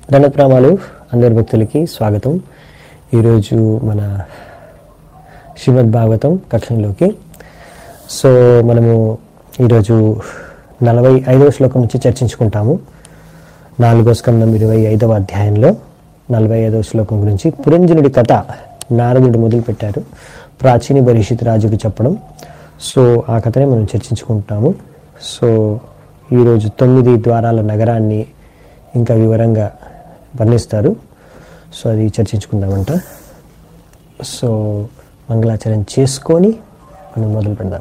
దండప్రామాలు అందరి భక్తులకి స్వాగతం ఈరోజు మన శ్రీమద్ భాగవతం కక్షంలోకి సో మనము ఈరోజు నలభై ఐదవ శ్లోకం నుంచి చర్చించుకుంటాము నాలుగో స్కందం ఇరవై ఐదవ అధ్యాయంలో నలభై ఐదవ శ్లోకం గురించి పురంజనుడి కథ నారదుడు మొదలుపెట్టారు ప్రాచీన భరిషిత్ రాజుకు చెప్పడం సో ఆ కథనే మనం చర్చించుకుంటాము సో ఈరోజు తొమ్మిది ద్వారాల నగరాన్ని ఇంకా వివరంగా వర్ణిస్తారు సో అది చర్చించుకుందామంట సో మంగళాచరణ చేసుకొని మనం మొదలు పెడదాం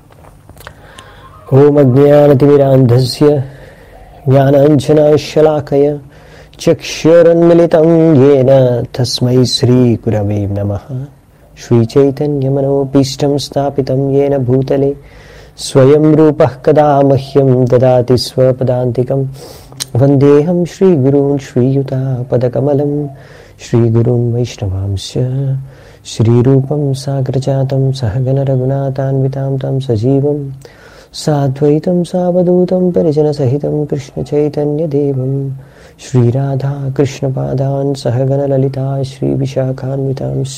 ఓం అజ్ఞానతిమిరాంధస్య జ్ఞానాంజనాశలాకయ చక్షురన్మిళితం ఏన తస్మై శ్రీగురవే నమ శ్రీచైతన్యమనోపీష్టం స్థాపితం ఏన భూతలే స్వయం రూపः కదా మహ్యం దదాతి స్వపదాంతికం వందేహం శ్రీగురూన్ శ్రీయుతాపదకమలం శ్రీగురూన్ వైష్ణవాంశ శ్రీరూపం సాగ్రజాతం సహగణ రఘునాథాన్వితాం తం సజీవం సాద్వైతం సావధూతం పరిజనసహితం కృష్ణచైతన్యదేవం శ్రీరాధా కృష్ణపాదాన్ సహగణ లలితా శ్రీవిశాఖాన్వితాంశ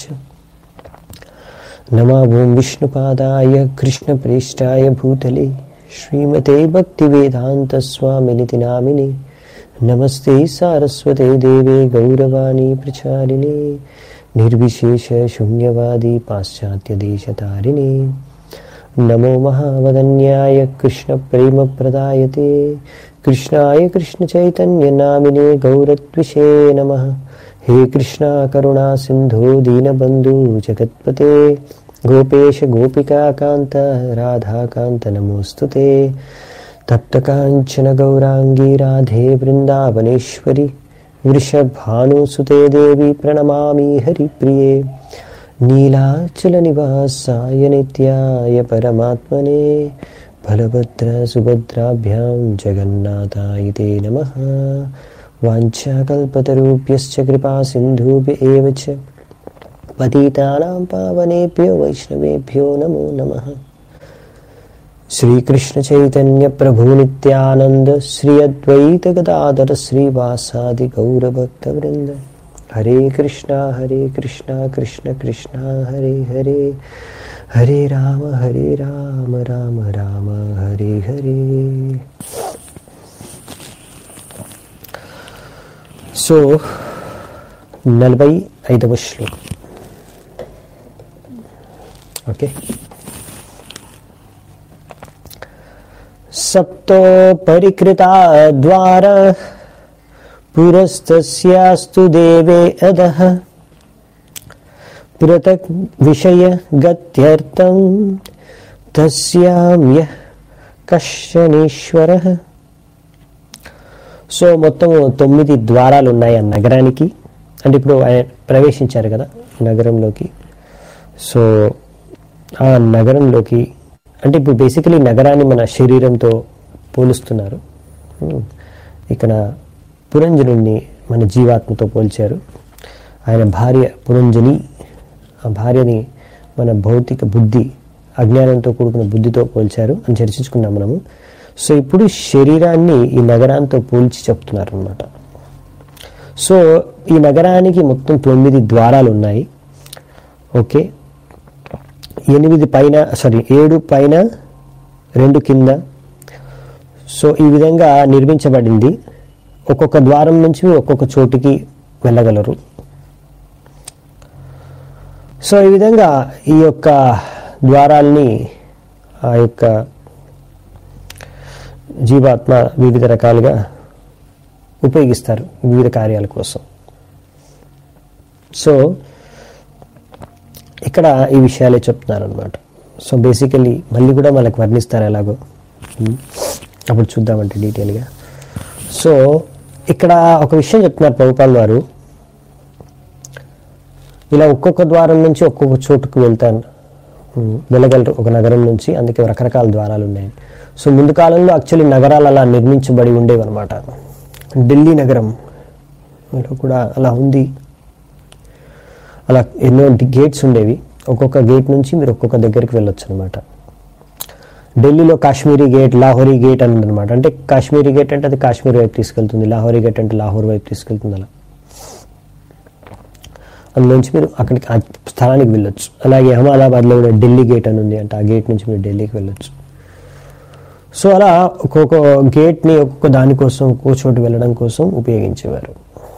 नमा ॐ विष्णुपादाय कृष्णप्रेष्ठाय भूतले श्रीमते भक्तिवेदान्तस्वामिनिति नामिने नमस्ते सारस्वते देवे गौरवाणी प्रचारिणे निर्विशेषशून्यवादी पाश्चात्यदेशतारिणे नमो महावदन्याय कृष्णप्रेमप्रदायते कृष्णाय कृष्णचैतन्यनामिने गौरत्विषे नमः हे कृष्णा करुणा सिन्धो दीनबन्धु जगत्पते गोपेश गोपिकान्त राधाकान्त नमोऽस्तु ते तप्तकाञ्चन गौराङ्गी राधे वृन्दावनेश्वरि वृषभानुसुते देवी प्रणमामि हरिप्रिये नीलाचलनिवासाय नित्याय परमात्मने बलभद्रसुभद्राभ्यां जगन्नाथाय ते नमः वाञ्छाकल्पतरुभ्यश्च कृपासिन्धुभ्य एव च पतितानां पावनेभ्यो वैष्णवेभ्यो नमो नमः श्रीकृष्णचैतन्यप्रभुनित्यानन्द श्री अद्वैतगदाधर श्रीवासादि गौरभक्तवृन्द हरे कृष्णा हरे कृष्णा कृष्ण कृष्णा हरे हरे हरे राम हरे राम राम राम हरे हरे సో నలభై ఐదవ శ్లోకం ఓకే సప్తో పరికృత ద్వార పురస్తస్యాస్తు దేవే అధః పృథక్ విషయ గత్యర్థం తస్యాం యః కశ్చనీశ్వరః సో మొత్తం తొమ్మిది ద్వారాలు ఉన్నాయి ఆ నగరానికి అంటే ఇప్పుడు ఆయన ప్రవేశించారు కదా నగరంలోకి సో ఆ నగరంలోకి అంటే ఇప్పుడు బేసికలీ నగరాన్ని మన శరీరంతో పోలుస్తున్నారు ఉమ్, ఇక్కడ పురంజనుడిని మన జీవాత్మతో పోల్చారు ఆయన భార్య పురంజని ఆ భార్యని మన భౌతిక బుద్ధి అజ్ఞానంతో కూడుకున్న బుద్ధితో పోల్చారు అని చర్చించుకున్నాం మనము సో ఇప్పుడు శరీరాన్ని ఈ నగరాంతో పోల్చి చెప్తున్నారు అనమాట సో ఈ నగరానికి మొత్తం తొమ్మిది ద్వారాలు ఉన్నాయి ఓకే ఎనిమిది పైన సారీ ఏడు పైన రెండు కింద సో ఈ విధంగా నిర్మించబడింది ఒక్కొక్క ద్వారం నుంచి ఒక్కొక్క చోటికి వెళ్ళగలరు సో ఈ విధంగా ఈ యొక్క ద్వారాల్ని ఆ యొక్క జీవాత్మ వివిధ రకాలుగా ఉపయోగిస్తారు వివిధ కార్యాల కోసం సో ఇక్కడ ఈ విషయాలే చెప్తున్నారు అనమాట సో బేసికలీ మళ్ళీ కూడా మనకు వర్ణిస్తారు ఎలాగో ఉమ్, అప్పుడు చూద్దామంటే డీటెయిల్గా సో ఇక్కడ ఒక విషయం చెప్తున్నారు ప్రభుపాల్ వారు ఇలా ఒక్కొక్క ద్వారం నుంచి ఒక్కొక్క చోటుకు వెళ్తాను ఉమ్, వెళ్ళగలరు ఒక నగరం నుంచి అందుకే రకరకాల ద్వారాలు ఉన్నాయి సో ముందు కాలంలో యాక్చువల్లీ నగరాలు అలా నిర్మించబడి ఉండేవి అనమాట ఢిల్లీ నగరం లో కూడా అలా ఉంది అలా ఎన్నో గేట్స్ ఉండేవి ఒక్కొక్క గేట్ నుంచి మీరు ఒక్కొక్క దగ్గరికి వెళ్ళొచ్చు అనమాట ఢిల్లీలో కాశ్మీరీ గేట్ లాహోరీ గేట్ అని అనమాట అంటే కాశ్మీరీ గేట్ అంటే అది కాశ్మీర్ వైపు తీసుకెళ్తుంది లాహోరీ గేట్ అంటే లాహోర్ వైపు తీసుకెళ్తుంది అలా అందులోంచి మీరు అక్కడికి ఆ స్థలానికి వెళ్ళొచ్చు అలాగే అహ్మదాబాద్లో కూడా ఢిల్లీ గేట్ అని ఉంది అంటే ఆ గేట్ నుంచి మీరు ఢిల్లీకి వెళ్ళొచ్చు సో అలా ఒక్కొక్క గేట్ని ఒక్కొక్క దానికోసం ఒక్కొక్క చోటు వెళ్ళడం కోసం ఉపయోగించేవారు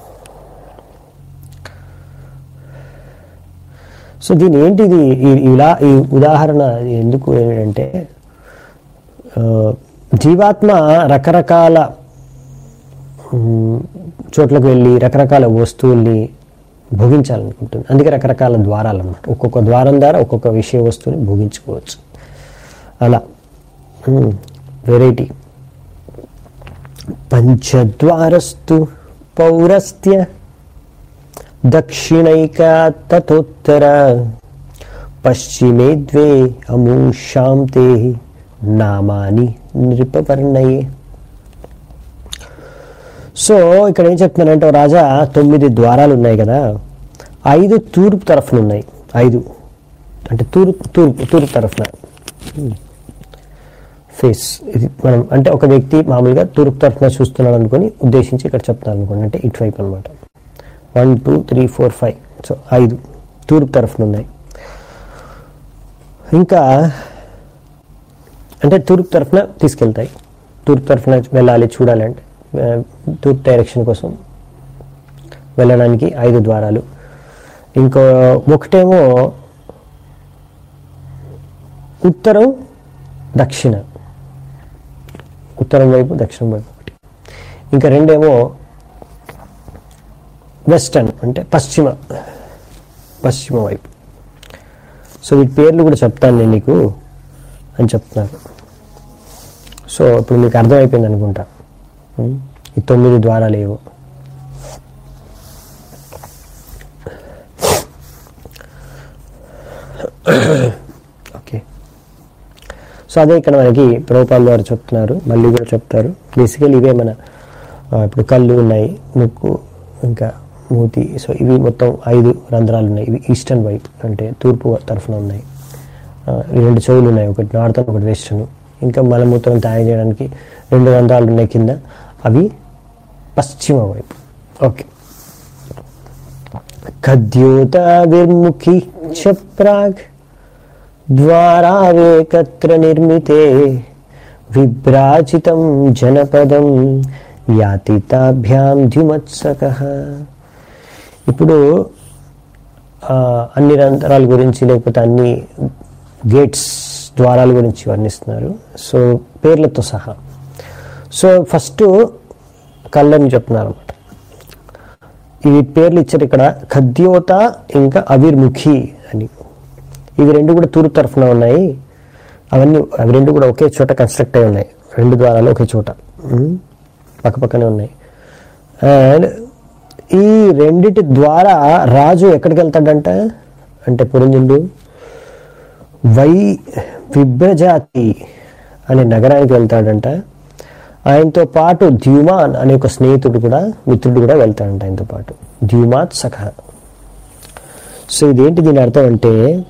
సో దీని ఏంటిది ఈ- ఇలా ఈ ఉదాహరణ ఎందుకు ఏంటంటే ఆ, జీవాత్మ రకరకాల మ్, చోట్లకు వెళ్ళి రకరకాల వస్తువుల్ని భోగించాలనుకుంటుంది అందుకే రకరకాల ద్వారాలు అన్నమాట ఒక్కొక్క ద్వారం ద్వారా ఒక్కొక్క విషయ వస్తువుని భోగించుకోవచ్చు అలా వెరైటీ పంచద్వారస్తు పౌరస్త్య దక్షిణైక తతోత్తర పశ్చిమే ద్వే అమూషాం తే నామాని నృపవర్ణయే సో ఇక్కడ ఏం చెప్తున్నానంటే ఓ రాజా తొమ్మిది ద్వారాలు ఉన్నాయి కదా ఐదు తూర్పు తరఫున ఉన్నాయి ఐదు అంటే తూర్పు తూర్పు తూర్పు తరఫున ఫేస్ ఇది మనం అంటే ఒక వ్యక్తి మామూలుగా తూర్పు తరఫున చూస్తున్నాడు అనుకొని ఉద్దేశించి ఇక్కడ చెప్తాను అనుకోండి అంటే ఇటువైపు అనమాట one two three four five so ఐదు తూర్పు తరఫున ఉన్నాయి ఇంకా అంటే తూర్పు తరఫున తీసుకెళ్తాయి తూర్పు తరఫున వెళ్ళాలి చూడాలి అంటే ఆ, తూర్పు డైరెక్షన్ కోసం వెళ్ళడానికి ఐదు ద్వారాలు ఇంకో ఒకటేమో ఉత్తరం దక్షిణ ఉత్తరం వైపు దక్షిణం వైపు ఒకటి ఇంకా రెండేమో వెస్టర్న్ అంటే పశ్చిమ పశ్చిమ వైపు సో వీటి పేర్లు కూడా చెప్తాను నేను నీకు అని చెప్తున్నాను సో ఇప్పుడు మీకు అర్థమైపోయింది అనుకుంటా ఉం? ఈ తొమ్మిది ద్వారాలు ఏవో ఓకే సో అదే ఇక్కడ మనకి ప్రభుపాల్ వారు చెప్తున్నారు మళ్ళీ కూడా చెప్తారు బేసికల్ ఇవే మన ఆ, ఇప్పుడు కళ్ళు ఉన్నాయి ముక్కు ఇంకా మూతి సో ఇవి మొత్తం ఐదు రంధ్రాలు ఉన్నాయి ఇవి ఈస్టర్న్ వైపు అంటే తూర్పు తరఫున ఉన్నాయి ఆ, ఈ రెండు చెవులు ఉన్నాయి ఒకటి నార్తన్ ఒకటి వెస్టర్న్ ఇంకా మలమూత్రం తయారు చేయడానికి రెండు రంధ్రాలు ఉన్నాయి కింద అవి పశ్చిమ వైపు ఓకే ఖద్యోత విర్ముఖి చ ప్రాగ్ ద్వారావేకత్ర నిర్మితే విభ్రాజితం జనపదం యాతితాభ్యాం ద్యుమత్సక ఇప్పుడు ఆ, అన్ని రంధ్రాల గురించి లేకపోతే అన్ని గేట్స్ ద్వారాల గురించి వర్ణిస్తున్నారు సో పేర్లతో సహా సో ఫస్ట్ కళ్ళని చెప్తున్నారు అనమాట ఇవి పేర్లు ఇచ్చారు ఇక్కడ ఖద్యోత ఇంకా అవిర్ముఖి అని ఇవి రెండు కూడా తూర్పు తరఫున ఉన్నాయి అవన్నీ అవి రెండు కూడా ఒకే చోట కన్స్ట్రక్ట్ అయి ఉన్నాయి రెండు ద్వారాలు ఒకే చోట ఉమ్, పక్కపక్కనే ఉన్నాయి అండ్ ఈ రెండిటి ద్వారా రాజు ఎక్కడికి వెళ్తాడంట అంటే పురంజనుడు వై విభ్రజాతి అనే నగరానికి వెళ్తాడంట ఆయనతో పాటు ద్యుమాన్ అనే ఒక స్నేహితుడు కూడా మిత్రుడు కూడా వెళ్తాడంట ఆయనతో పాటు ద్యుమాత్ సఖ సో ఇదేంటి దీని అర్థం అంటే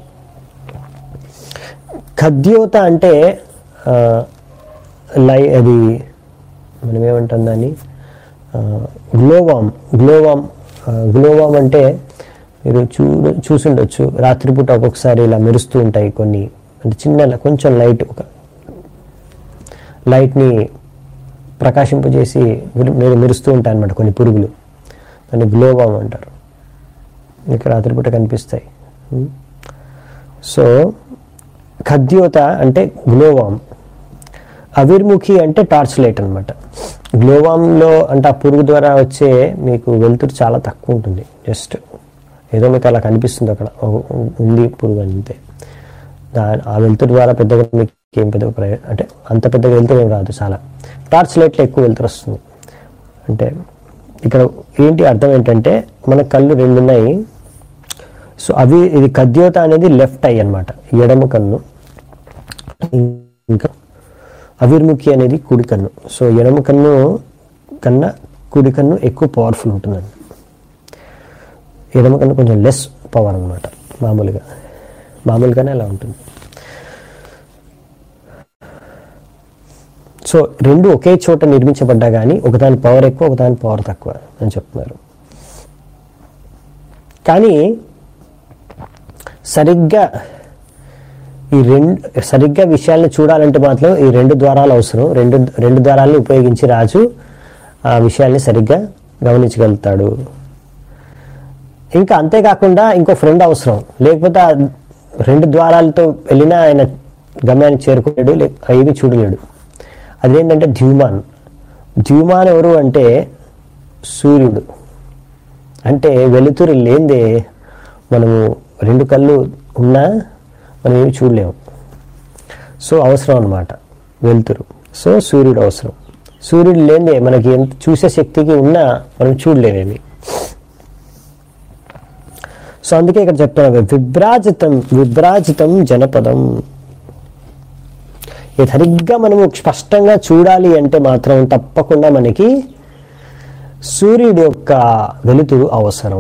ఖద్యోత అంటే ఆ, లై అది మనం ఏమంటాం దాన్ని గ్లోవామ్ గ్లోవామ్ గ్లోవామ్ అంటే మీరు చూ చూసుండొచ్చు రాత్రిపూట ఒక్కొక్కసారి ఇలా మెరుస్తూ ఉంటాయి కొన్ని అంటే చిన్న కొంచెం లైట్ ఒక లైట్ని ప్రకాశింపజేసి మెరు- మెరు- మెరుస్తూ ఉంటాయి అన్నమాట కొన్ని పురుగులు దాన్ని గ్లోవామ్ అంటారు ఇక్కడ రాత్రిపూట కనిపిస్తాయి ఉం? సో ఖద్యోత అంటే గ్లోవామ్ అవిర్ముఖి అంటే టార్చ్ లైట్ అనమాట గ్లోవామ్లో అంటే ఆ పురుగు ద్వారా వచ్చే మీకు వెలుతురు చాలా తక్కువ ఉంటుంది జస్ట్ ఏదో మీకు అలా కనిపిస్తుంది అక్కడ ఓ- ఉంది పురుగు అంతే దా ఆ వెలుతురు ద్వారా పెద్దగా మీకు ఏం పెద్ద ప్రయోజనం అంటే అంత పెద్దగా వెలుతురు ఏం రాదు చాలా టార్చ్ లైట్లో ఎక్కువ వెలుతురు వస్తుంది అంటే ఇక్కడ ఏంటి అర్థం ఏంటంటే మన కళ్ళు రెండు ఉన్నాయి సో అవి ఇది కద్యోత అనేది లెఫ్ట్ ఐ అన్నమాట ఎడమ కన్ను ఇంకా అవిర్ముఖి అనేది కుడి కన్ను సో ఎడమ కన్ను కన్నా కుడి కన్ను ఎక్కువ పవర్ఫుల్ ఉంటుందండి ఎడమ కన్ను కొంచెం లెస్ పవర్ అనమాట మామూలుగా మామూలుగానే అలా ఉంటుంది సో రెండు ఒకే చోట నిర్మించబడ్డా కానీ ఒకదాని పవర్ ఎక్కువ ఒకదాని పవర్ తక్కువ అని చెప్తున్నారు కానీ సరిగ్గా ఈ రెండు సరిగ్గా విషయాలను చూడాలంటే మాత్రం ఈ రెండు ద్వారాలు అవసరం రెండు రెండు ద్వారాలను ఉపయోగించి రాజు ఆ విషయాల్ని సరిగ్గా గమనించగలుగుతాడు ఇంకా అంతేకాకుండా ఇంకో ఫ్రెండ్ అవసరం లేకపోతే ఆ రెండు ద్వారాలతో వెళ్ళినా ఆయన గమ్యానికి చేరుకోలేడు లే ఏమి చూడలేడు అదేంటంటే ద్యుమాన్ ద్యుమాన్ ఎవరు అంటే సూర్యుడు అంటే వెలుతురు లేదే మనము రెండు కళ్ళు ఉన్నా మనం ఏమి చూడలేము సో అవసరం అన్నమాట వెలుతురు సో సూర్యుడు అవసరం సూర్యుడు లేదే మనకి ఎంత చూసే శక్తికి ఉన్నా మనం చూడలేమేమి సో అందుకే ఇక్కడ చెప్తున్నారు విభ్రాజితం విభ్రాజితం జనపదం ఇది సరిగ్గా మనము స్పష్టంగా చూడాలి అంటే మాత్రం తప్పకుండా మనకి సూర్యుడి యొక్క వెలుతురు అవసరం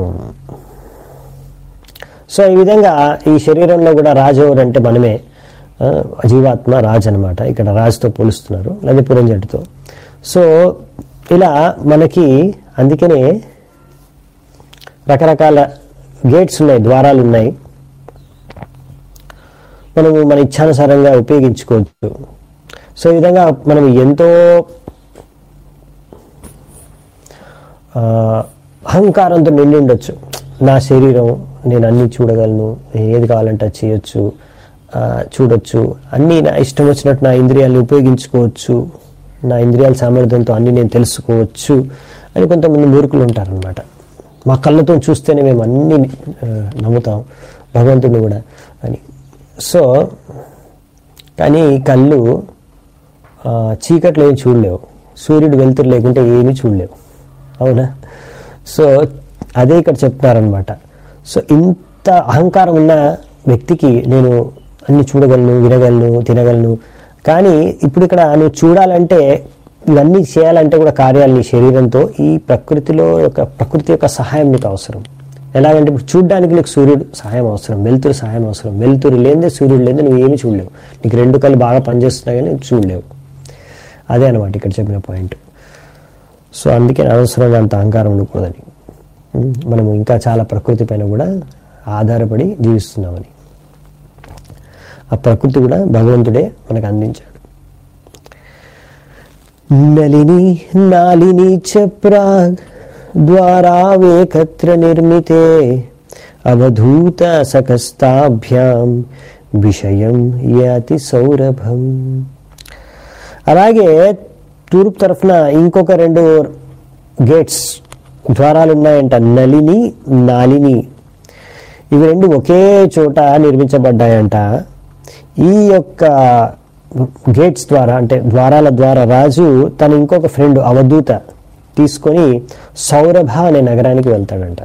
సో ఈ విధంగా ఈ శరీరంలో కూడా రాజు ఎవరు అంటే మనమే ఆ, జీవాత్మ రాజు అనమాట ఇక్కడ రాజుతో పోలుస్తున్నారు లేదా పురంజట్టుతో సో ఇలా మనకి అందుకనే రకరకాల గేట్స్ ఉన్నాయి ద్వారాలు ఉన్నాయి మనము మన ఇచ్ఛానుసారంగా ఉపయోగించుకోవచ్చు సో ఈ విధంగా మనం ఎంతో ఆ, అహంకారంతో నిండి ఉండొచ్చు నా శరీరం నేను అన్ని చూడగలను నేను ఏది కావాలంటే అది చేయొచ్చు ఆ, చూడొచ్చు అన్నీ నా ఇష్టం వచ్చినట్టు నా ఇంద్రియాలను ఉపయోగించుకోవచ్చు నా ఇంద్రియాల సామర్థ్యంతో అన్ని నేను తెలుసుకోవచ్చు అని కొంతమంది మూర్ఖులు ఉంటారనమాట మా కళ్ళతో చూస్తేనే మేము అన్ని ఆ, నమ్ముతాం భగవంతుడిని కూడా అని సో కానీ కళ్ళు ఆ, చీకట్లో ఏం చూడలేవు సూర్యుడు వెలుతురు లేకుంటే ఏమీ చూడలేవు అవునా సో అదే ఇక్కడ చెప్తున్నారనమాట సో ఇంత అహంకారం ఉన్న వ్యక్తికి నేను అన్ని చూడగలను వినగలను తినగలను కానీ ఇప్పుడు ఇక్కడ నువ్వు చూడాలంటే ఇవన్నీ చేయాలంటే కూడా కార్యాలు నీ శరీరంతో ఈ ప్రకృతిలో యొక్క ప్రకృతి యొక్క సహాయం నీకు అవసరం ఎలాగంటే ఇప్పుడు చూడడానికి నీకు సూర్యుడు సహాయం అవసరం వెలుతురు సహాయం అవసరం వెలుతురు లేదే సూర్యుడు లేదే నువ్వు ఏమీ చూడలేవు నీకు రెండు కళ్ళు బాగా పనిచేస్తున్నాయి కానీ నువ్వు చూడలేవు అదే అనమాట ఇక్కడ చెప్పిన పాయింట్ సో అందుకే అనవసరంగా అంత అహంకారం ఉండకూడదని ఉం, మనము ఇంకా చాలా ప్రకృతి పైన కూడా ఆధారపడి జీవిస్తున్నామని ఆ ప్రకృతి కూడా భగవంతుడే మనకు అందించాడు నలిని నాలిని చ ప్రాగ్ ద్వారావేకత్ర నిర్మితే అవధూత సకస్తాభ్యాం విషయం యాతి సౌరభం అలాగే తూర్పు తరఫున ఇంకొక రెండు గేట్స్ ద్వారాలు ఉన్నాయంట నలిని నాలిని ఇవి రెండు ఒకే చోట నిర్మించబడ్డాయంట ఈ యొక్క గేట్స్ ద్వారా అంటే ద్వారాల ద్వారా రాజు తన ఇంకొక ఫ్రెండ్ అవధూత తీసుకొని సౌరభ అనే నగరానికి వెళ్తాడంట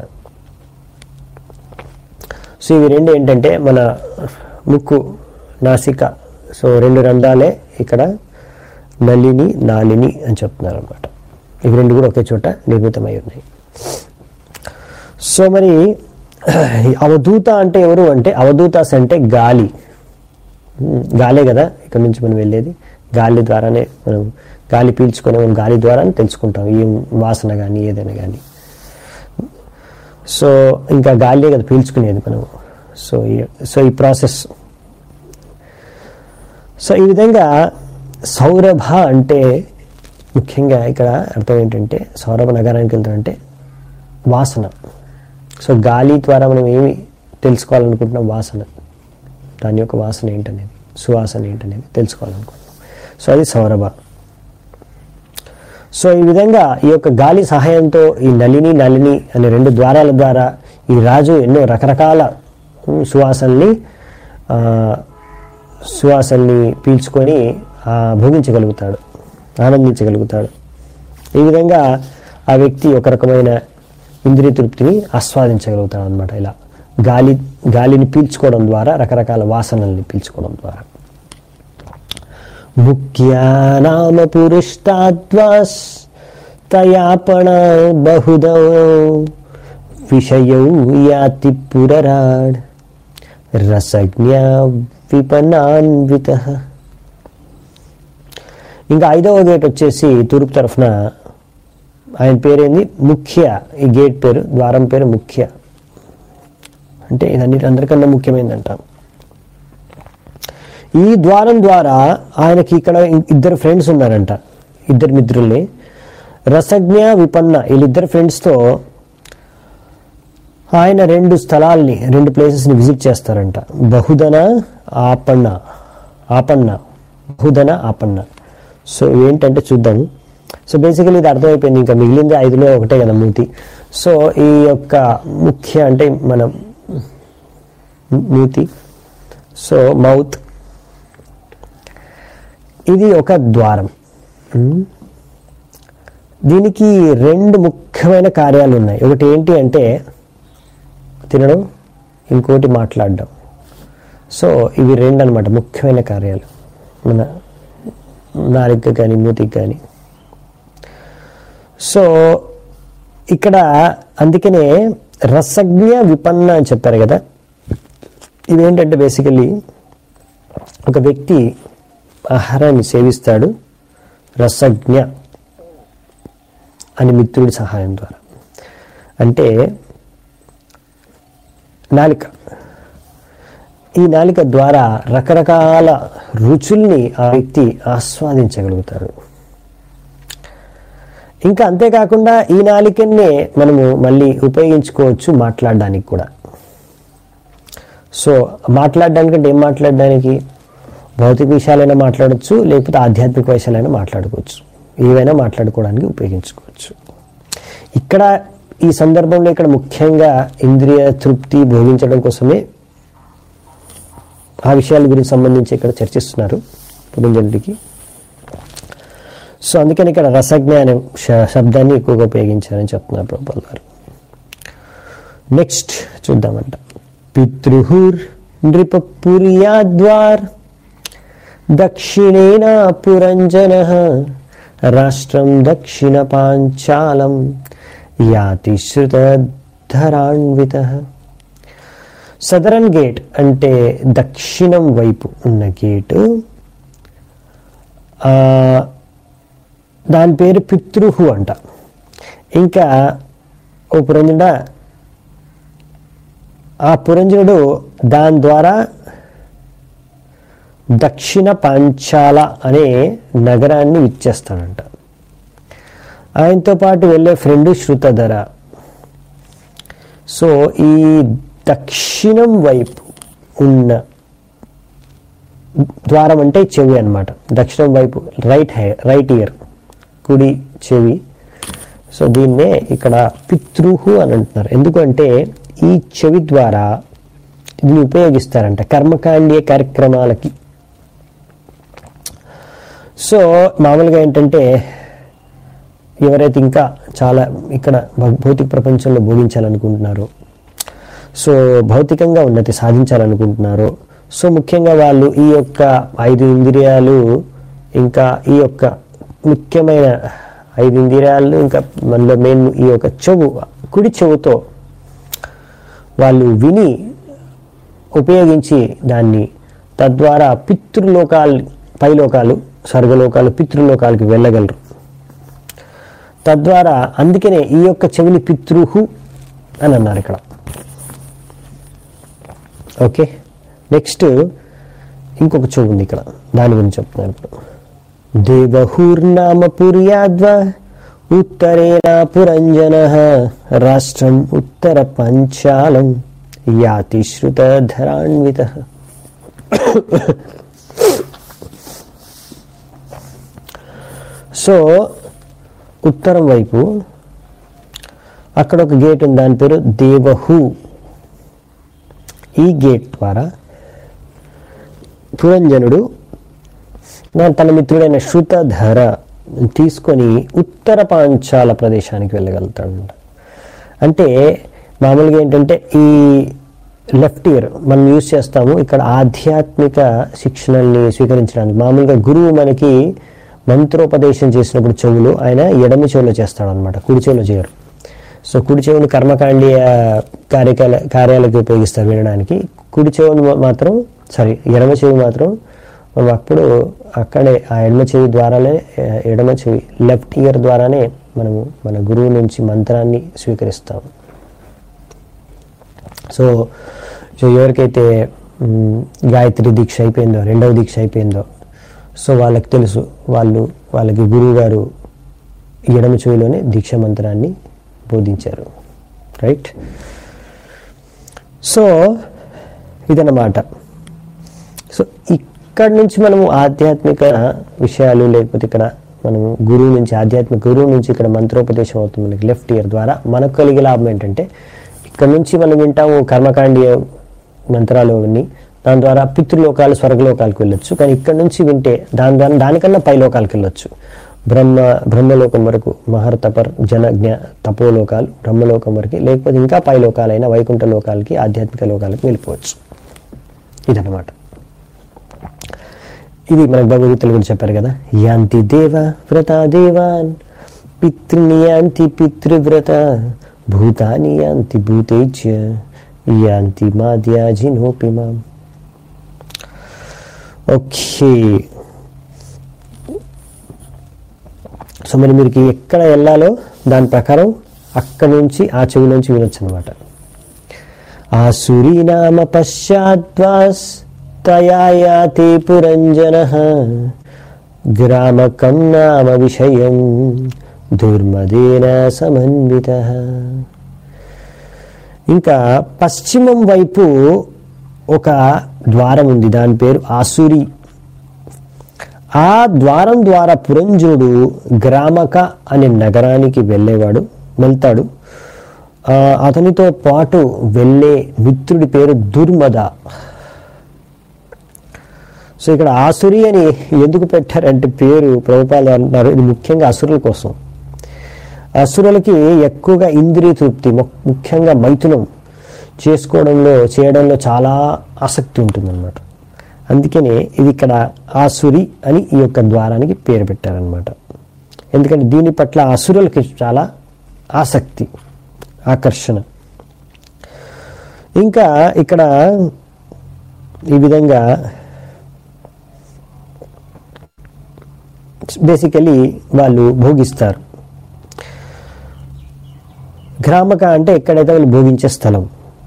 సో ఇవి రెండు ఏంటంటే మన ముక్కు నాసిక సో రెండు రంధ్రాలే ఇక్కడ నలిని నాలిని అని చెప్తున్నారు అనమాట ఇవి రెండు కూడా ఒకే చోట నిర్మితమై ఉన్నాయి సో మరి అవధూత అంటే ఎవరు అంటే అవధూతాస్ అంటే గాలి ఉమ్, గాలే కదా ఇక్కడ నుంచి మనం వెళ్ళేది గాలి ద్వారానే మనం గాలి పీల్చుకొని మనం గాలి ద్వారానే తెలుసుకుంటాం ఈ వాసన కానీ ఏదైనా కానీ సో ఇంకా గాలియే కదా పీల్చుకునేది మనం సో ఈ- సో ఈ ప్రాసెస్ సో ఈ విధంగా సౌరభ అంటే ముఖ్యంగా ఇక్కడ అర్థం ఏంటంటే సౌరభ నగరానికి వెళ్తామంటే వాసన సో గాలి ద్వారా మనం ఏమి తెలుసుకోవాలనుకుంటున్నాం వాసన దాని యొక్క వాసన ఏంటనేది సువాసన ఏంటనేది తెలుసుకోవాలనుకుంటున్నాం సో అది సౌరభ సో ఈ విధంగా ఈ యొక్క గాలి సహాయంతో ఈ నలిని నలిని అనే రెండు ద్వారాల ద్వారా ఈ రాజు ఎన్నో రకరకాల ఉమ్, సువాసనల్ని ఆ, సువాసనని పీల్చుకొని ఆ, భోగించగలుగుతాడు ఆనందించగలుగుతాడు ఈ విధంగా ఆ వ్యక్తి ఒక రకమైన ఇంద్రియ తృప్తిని ఆస్వాదించగలుగుతాడు అనమాట ఇలా గాలి గాలిని పీల్చుకోవడం ద్వారా రకరకాల వాసనల్ని పీల్చుకోవడం ద్వారా ముఖ్యానామ పురుష్టాద్వాస్ తయాపణ బహుదౌ విషయౌ యాతి పురరాడ్ రసజ్ఞ విపనాన్విత ఇంకా ఐదవ గేట్ వచ్చేసి తూర్పు తరఫున ఆయన పేరేంది ముఖ్య ఈ గేట్ పేరు ద్వారం పేరు ముఖ్య అంటే ఇదన్నిటి అందరికన్నా ముఖ్యమైనదంట ఈ ద్వారం ద్వారా ఆయనకి ఇక్కడ ఇద్దరు ఫ్రెండ్స్ ఉన్నారంట ఇద్దరు మిత్రుల్ని రసజ్ఞ విపన్న వీళ్ళిద్దరు ఫ్రెండ్స్తో ఆయన రెండు స్థలాల్ని రెండు ప్లేసెస్ని విజిట్ చేస్తారంట బహుధన ఆపన్న ఆపన్న బహుధన ఆపన్న సో ఏంటంటే చూద్దాము సో బేసికలీ ఇది అర్థమైపోయింది ఇంకా మిగిలింది ఐదులో ఒకటే కదా మూతి సో ఈ యొక్క ముఖ్య అంటే మన మూతి సో మౌత్ ఇది ఒక ద్వారం ఉమ్. దీనికి రెండు ముఖ్యమైన కార్యాలు ఉన్నాయి ఒకటి ఏంటి అంటే తినడం ఇంకోటి మాట్లాడడం సో ఇవి రెండు అనమాట ముఖ్యమైన కార్యాలు మన నాలుక కానీ మూతికి కానీ సో ఇక్కడ అందుకనే రసజ్ఞ విపన్న అని చెప్పారు కదా ఇవేంటంటే బేసికలీ ఒక వ్యక్తి ఆహారాన్ని సేవిస్తాడు రసజ్ఞ అని మిత్రుడి సహాయం ద్వారా అంటే నాలిక ఈ నాలిక ద్వారా రకరకాల రుచుల్ని ఆ వ్యక్తి ఆస్వాదించగలుగుతాడు ఇంకా అంతేకాకుండా ఈ నాలికన్నే మనము మళ్ళీ ఉపయోగించుకోవచ్చు మాట్లాడడానికి కూడా సో మాట్లాడడానికి అంటే ఏం మాట్లాడడానికి భౌతిక విషయాలైనా మాట్లాడచ్చు లేకపోతే ఆధ్యాత్మిక విషయాలైనా మాట్లాడుకోవచ్చు ఏవైనా మాట్లాడుకోవడానికి ఉపయోగించుకోవచ్చు ఇక్కడ ఈ సందర్భంలో ఇక్కడ ముఖ్యంగా ఇంద్రియ తృప్తి భోగించడం కోసమే ఆ విషయాల గురించి సంబంధించి ఇక్కడ చర్చిస్తున్నారు పురంజనుడికి సో అందుకని ఇక్కడ రసజ్ఞ అనే శ- శబ్దాన్ని ఎక్కువగా ఉపయోగించారని చెప్తున్నారు ప్రభుపాల్ గారు నెక్స్ట్ చూద్దామంట పితృహుర్ నృపపుర్యాద్వార్ దక్షిణేన పురంజన రాష్ట్రం దక్షిణ పాంచాలం యాతి శృతధరాన్విత సదరన్ గేట్ అంటే దక్షిణం వైపు ఉన్న గేటు ఆ, దాని పేరు పితృహు అంట ఇంకా ఓ పురంజుడ ఆ పురంజనుడు దాని ద్వారా దక్షిణ పాంచాల అనే నగరాన్ని ఇచ్చేస్తాడంట ఆయనతో పాటు వెళ్ళే ఫ్రెండ్ శృతధర సో ఈ దక్షిణం వైపు ఉన్న ద్వారం అంటే చెవి అన్నమాట దక్షిణం వైపు రైట్ హై రైట్ ఇయర్ కుడి చెవి సో దీన్నే ఇక్కడ పితృహు అని అంటున్నారు ఎందుకంటే ఈ చెవి ద్వారా దీన్ని ఉపయోగిస్తారంట కర్మకాండీయ కార్యక్రమాలకి సో మామూలుగా ఏంటంటే ఎవరైతే ఇంకా చాలా ఇక్కడ భౌ- భౌతిక ప్రపంచంలో భోగించాలనుకుంటున్నారో సో భౌతికంగా ఉన్నతి సాధించాలనుకుంటున్నారో సో ముఖ్యంగా వాళ్ళు ఈ యొక్క ఐదు ఇంద్రియాలు ఇంకా ఈ యొక్క ముఖ్యమైన ఐదు ఇంద్రియాలు ఇంకా మనలో మెయిన్ ఈ యొక్క చెవు కుడి చెవుతో వాళ్ళు విని ఉపయోగించి దాన్ని తద్వారా పితృలోకాలు పైలోకాలు స్వర్గలోకాలు పితృలోకాలకి వెళ్ళగలరు తద్వారా అందుకనే ఈ యొక్క చెవిని పితృహు అని అన్నారు ఇక్కడ ఓకే నెక్స్ట్ ఇంకొక చెవు ఉంది ఇక్కడ దాని గురించి చెప్తున్నారు ఇప్పుడు దేవహూర్నామ పుర్యాద్వ ఉత్తరేణ పురంజన రాష్ట్రం ఉత్తర పంచాలం యాతి శ్రుతధరాన్విత సో ఉత్తరం వైపు అక్కడ ఒక గేట్ ఉంది దాని పేరు దేవహు ఈ గేట్ ద్వారా పురంజనుడు నా- తన మిత్రుడైన శృతధర తీసుకొని ఉత్తర పాంచాల ప్రదేశానికి వెళ్ళగలుగుతాడు అంటే మామూలుగా ఏంటంటే ఈ లెఫ్ట్ ఇయర్ మనం యూజ్ చేస్తాము ఇక్కడ ఆధ్యాత్మిక శిక్షణల్ని స్వీకరించడానికి మామూలుగా గురువు మనకి మంత్రోపదేశం చేసినప్పుడు చెవులు ఆయన ఎడమ చెవులో చేస్తాడు అనమాట కుడి చెవులో చేయరు సో కుడి చెవుని కర్మకాండీయ కార్యకాల కార్యాలకు ఉపయోగిస్తారు వినడానికి కుడి చెవును మా- మాత్రం సారీ ఎడమ చెవి మాత్రం మనం అప్పుడు అక్కడే ఆ ఎడమ చెవి ద్వారానే ఆ, ఎడమ చెవి లెఫ్ట్ ఇయర్ ద్వారానే మనము మన గురువు నుంచి మంత్రాన్ని స్వీకరిస్తాం సో సో ఎవరికైతే మ్, గాయత్రి దీక్ష అయిపోయిందో రెండవ దీక్ష అయిపోయిందో సో వాళ్ళకి తెలుసు వాళ్ళు వాళ్ళకి గురువు గారు ఎడమ చెవిలోనే దీక్ష మంత్రాన్ని బోధించారు రైట్ సో ఇదన్నమాట సో ఇక్కడ నుంచి మనము ఆధ్యాత్మిక విషయాలు లేకపోతే ఇక్కడ మనం గురువు నుంచి ఆధ్యాత్మిక గురువు నుంచి ఇక్కడ మంత్రోపదేశం అవుతుంది మనకి లెఫ్ట్ ఇయర్ ద్వారా మనకు కలిగే లాభం ఏంటంటే ఇక్కడ నుంచి మనం వింటాము కర్మకాండీయ మంత్రాలు అవన్నీ దాని ద్వారా పితృలోకాలు స్వర్గలోకాలకు వెళ్ళొచ్చు కానీ ఇక్కడ నుంచి వింటే దాని ద్వారా దానికన్నా పై లోకాలకు వెళ్ళొచ్చు బ్రహ్మ బ్రహ్మలోకం వరకు మహర్ తపర్ జన జ్ఞ తపోలోకాలు బ్రహ్మలోకం వరకు లేకపోతే ఇంకా పై లోకాలైన వైకుంఠ లోకాలకి ఆధ్యాత్మిక లోకాలకు వెళ్ళిపోవచ్చు ఇదన్నమాట ఇది మనకు భగవద్గీతలు కూడా చెప్పారు కదా యాంతి దేవ వ్రత దేవాన్ పితృని యాంతి పితృవ్రత భూతాని యాంతి భూతేజ్య యాంతి మాద్యాజినోపి మాం ఓకే సో మరి మీరు ఎక్కడ వెళ్ళాలో దాని ప్రకారం అక్కడి నుంచి ఆ చెవి నుంచి వినొచ్చు అనమాట ఆసురీ నామ పశ్చాద్వాస్ తయాయాతి పురంజన గ్రామకం నామ విషయం దుర్మదేన సమన్విత ఇంకా పశ్చిమం వైపు ఒక ద్వారం ఉంది దాని పేరు ఆసురి ఆ ద్వారం ద్వారా పురంజుడు గ్రామక అనే నగరానికి వెళ్ళేవాడు వెళ్తాడు ఆ, అతనితో పాటు వెళ్ళే మిత్రుడి పేరు దుర్మద సో ఇక్కడ ఆసురి అని ఎందుకు పెట్టారంటే పేరు ప్రభుపాలు అంటున్నారు ఇది ముఖ్యంగా అసురుల కోసం అసురులకి ఎక్కువగా ఇంద్రియ తృప్తి ము- ముఖ్యంగా మైథునం చేసుకోవడంలో చేయడంలో చాలా ఆసక్తి ఉంటుందన్నమాట అందుకనే ఇది ఇక్కడ ఆసురి అని ఈ యొక్క ద్వారానికి పేరు పెట్టారనమాట ఎందుకంటే దీని పట్ల అసురులకి చాలా ఆసక్తి ఆకర్షణ ఇంకా ఇక్కడ ఈ విధంగా బేసికలీ వాళ్ళు భోగిస్తారు గ్రామక అంటే ఎక్కడైతే వాళ్ళు భోగించే స్థలం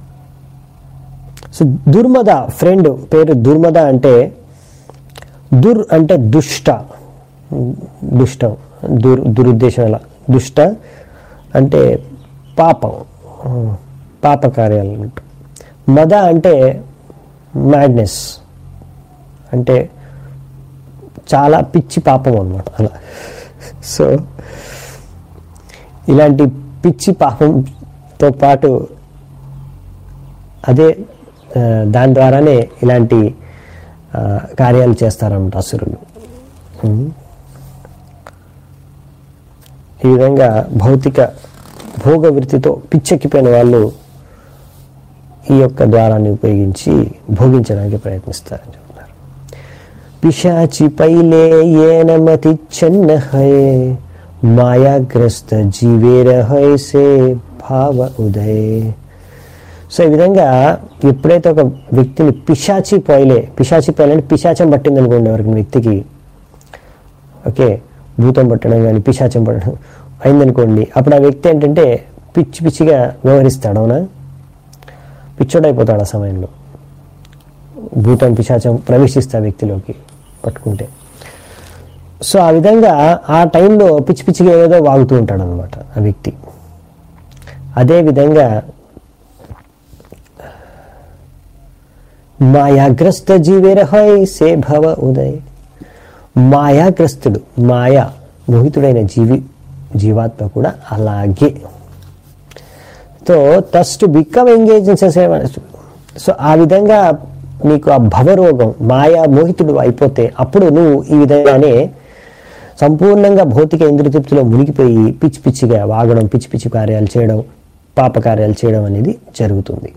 సో దుర్మద ఫ్రెండ్ పేరు దుర్మద అంటే దుర్ అంటే దుష్ట దుష్టం దుర్ దురుద్దేశం అలా దుష్ట అంటే పాపం పాప కార్యాలు అన్నట్టు మద అంటే మ్యాడ్నెస్ అంటే చాలా పిచ్చి పాపం అన్నమాట అలా సో ఇలాంటి పిచ్చి పాపంతో పాటు అదే ఆ, దాని ద్వారానే ఇలాంటి ఆ, కార్యాలు చేస్తారన్నమాట అసురులు ఉమ్. ఈ విధంగా భౌతిక భోగ వృత్తితో పిచ్చెక్కిపోయిన వాళ్ళు ఈ యొక్క ద్వారాన్ని ఉపయోగించి భోగించడానికి ప్రయత్నిస్తారని చెప్తున్నారు పిశాచి పైలే ఏనమతి చెన్న హై మాయాగ్రస్త జీవేర హై సే భావ ఉదయ్ సో ఈ విధంగా ఎప్పుడైతే ఒక వ్యక్తిని పిశాచి పోయలే పిశాచి పోయలే అంటే పిశాచం పట్టింది అనుకోండి ఎవరికి వ్యక్తికి ఓకే భూతం పట్టడం కానీ పిశాచం పట్టడం అయిందనుకోండి అప్పుడు ఆ వ్యక్తి ఏంటంటే పిచ్చి పిచ్చిగా వ్యవహరిస్తాడు అవునా పిచ్చోడైపోతాడు ఆ సమయంలో భూతం పిశాచం ప్రవేశిస్తే ఆ వ్యక్తిలోకి పట్టుకుంటే సో ఆ విధంగా ఆ టైంలో పిచ్చి పిచ్చిగా ఏదో వాగుతూ ఉంటాడు అనమాట ఆ వ్యక్తి అదే విధంగా మాయాగ్రస్త జీవేర హై సే భవ ఉదయ్ మాయాగ్రస్తుడు మాయా మోహితుడైన జీవి జీవాత్మ కూడా అలాగే సో టస్ to become engage in so ఆ విధంగా నీకు ఆ భవరోగం మాయా మోహితుడు అయిపోతే అప్పుడు నువ్వు ఈ విధంగానే సంపూర్ణంగా భౌతిక ఇంద్రియతృప్తిలో మునిగిపోయి పిచ్చి పిచ్చిగా వాగడం పిచ్చి పిచ్చి కార్యాలు చేయడం పాప కార్యాలు చేయడం అనేది జరుగుతుంది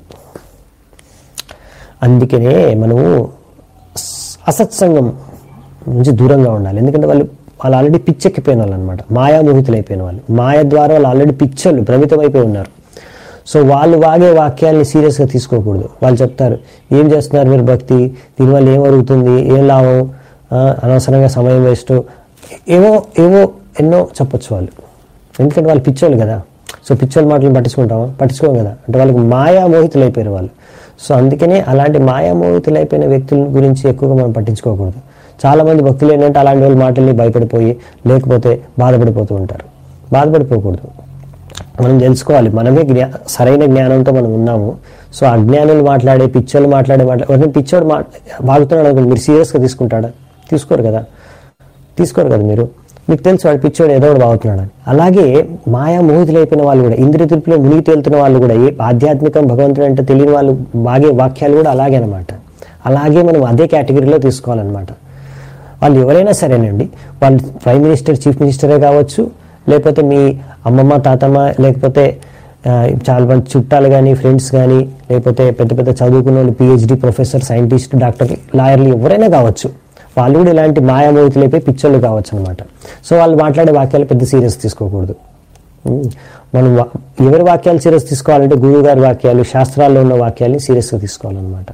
అందుకనే మనము స్- అసత్సంగం నుంచి దూరంగా ఉండాలి ఎందుకంటే వాళ్ళు వాళ్ళు ఆల్రెడీ పిచ్చెక్కిపోయిన వాళ్ళు అనమాట మాయామోహితులు అయిపోయిన వాళ్ళు మాయ ద్వారా వాళ్ళు ఆల్రెడీ పిచ్చోళ్ళు భ్రమితమైపోయి ఉన్నారు సో వాళ్ళు వాగే వాక్యాల్ని సీరియస్గా తీసుకోకూడదు వాళ్ళు చెప్తారు ఏం చేస్తున్నారు మీరు భక్తి దీనివల్ల ఏం అరుగుతుంది ఏం లాభం ఆ, అనవసరంగా సమయం వేస్ట్ ఏవో ఏవో ఎన్నో చెప్పొచ్చు వాళ్ళు ఎందుకంటే వాళ్ళు పిచ్చోళ్ళు కదా సో పిచ్చోళ్ళ మాటలు పట్టించుకుంటామా పట్టించుకోం కదా అంటే వాళ్ళకి మాయా మోహితులు అయిపోయారు వాళ్ళు సో అందుకనే అలాంటి మాయా మోహితులు అయిపోయిన వ్యక్తుల గురించి ఎక్కువగా మనం పట్టించుకోకూడదు చాలా మంది భక్తులు ఏంటంటే అలాంటి వాళ్ళ మాటల్ని భయపడిపోయి లేకపోతే బాధపడిపోతూ ఉంటారు బాధపడిపోకూడదు మనం తెలుసుకోవాలి మనమే జ్ఞా సరైన జ్ఞానంతో మనం ఉన్నాము సో అజ్ఞానులు మాట్లాడే పిచ్చోళ్ళు మాట్లాడే మాట్లా ఎవరైనా పిచ్చోడు మా బాగుతున్నాడు అనుకోండి మీరు సీరియస్గా తీసుకుంటాడా తీసుకోరు కదా తీసుకోరు కదా మీరు మీకు తెలుసు వాడు పిచ్చోడు ఏదో ఒకటి బాగుతున్నాడు అని అలాగే మాయా మోహితులైపోయిన వాళ్ళు కూడా ఇంద్రియ తృప్తిలో మునిగి తేలుతున్న వాళ్ళు కూడా ఏ ఆధ్యాత్మికం భగవంతుడు అంటే తెలియని వాళ్ళు బాగే వాక్యాలు కూడా అలాగే అనమాట అలాగే మనం అదే కేటగిరీలో తీసుకోవాలన్నమాట వాళ్ళు ఎవరైనా సరేనండి వాళ్ళు ప్రైమ్ మినిస్టర్ చీఫ్ మినిస్టరే కావచ్చు లేకపోతే మీ అమ్మమ్మ తాతమ్మ లేకపోతే ఆ, చాలా మంది చుట్టాలు కానీ ఫ్రెండ్స్ కానీ లేకపోతే పెద్ద పెద్ద చదువుకున్న వాళ్ళు పిహెచ్డి ప్రొఫెసర్ సైంటిస్ట్ డాక్టర్ లాయర్లు ఎవరైనా కావచ్చు వాళ్ళు కూడా ఇలాంటి మాయామోహితులైపోయి పిచ్చోళ్ళు కావచ్చు అనమాట సో వాళ్ళు మాట్లాడే వాక్యాలు పెద్ద సీరియస్ తీసుకోకూడదు ఉమ్, మనం వా- ఎవరి వాక్యాలు సీరియస్ తీసుకోవాలంటే గురువు గారి వాక్యాలు శాస్త్రాల్లో ఉన్న వాక్యాలని సీరియస్గా తీసుకోవాలన్నమాట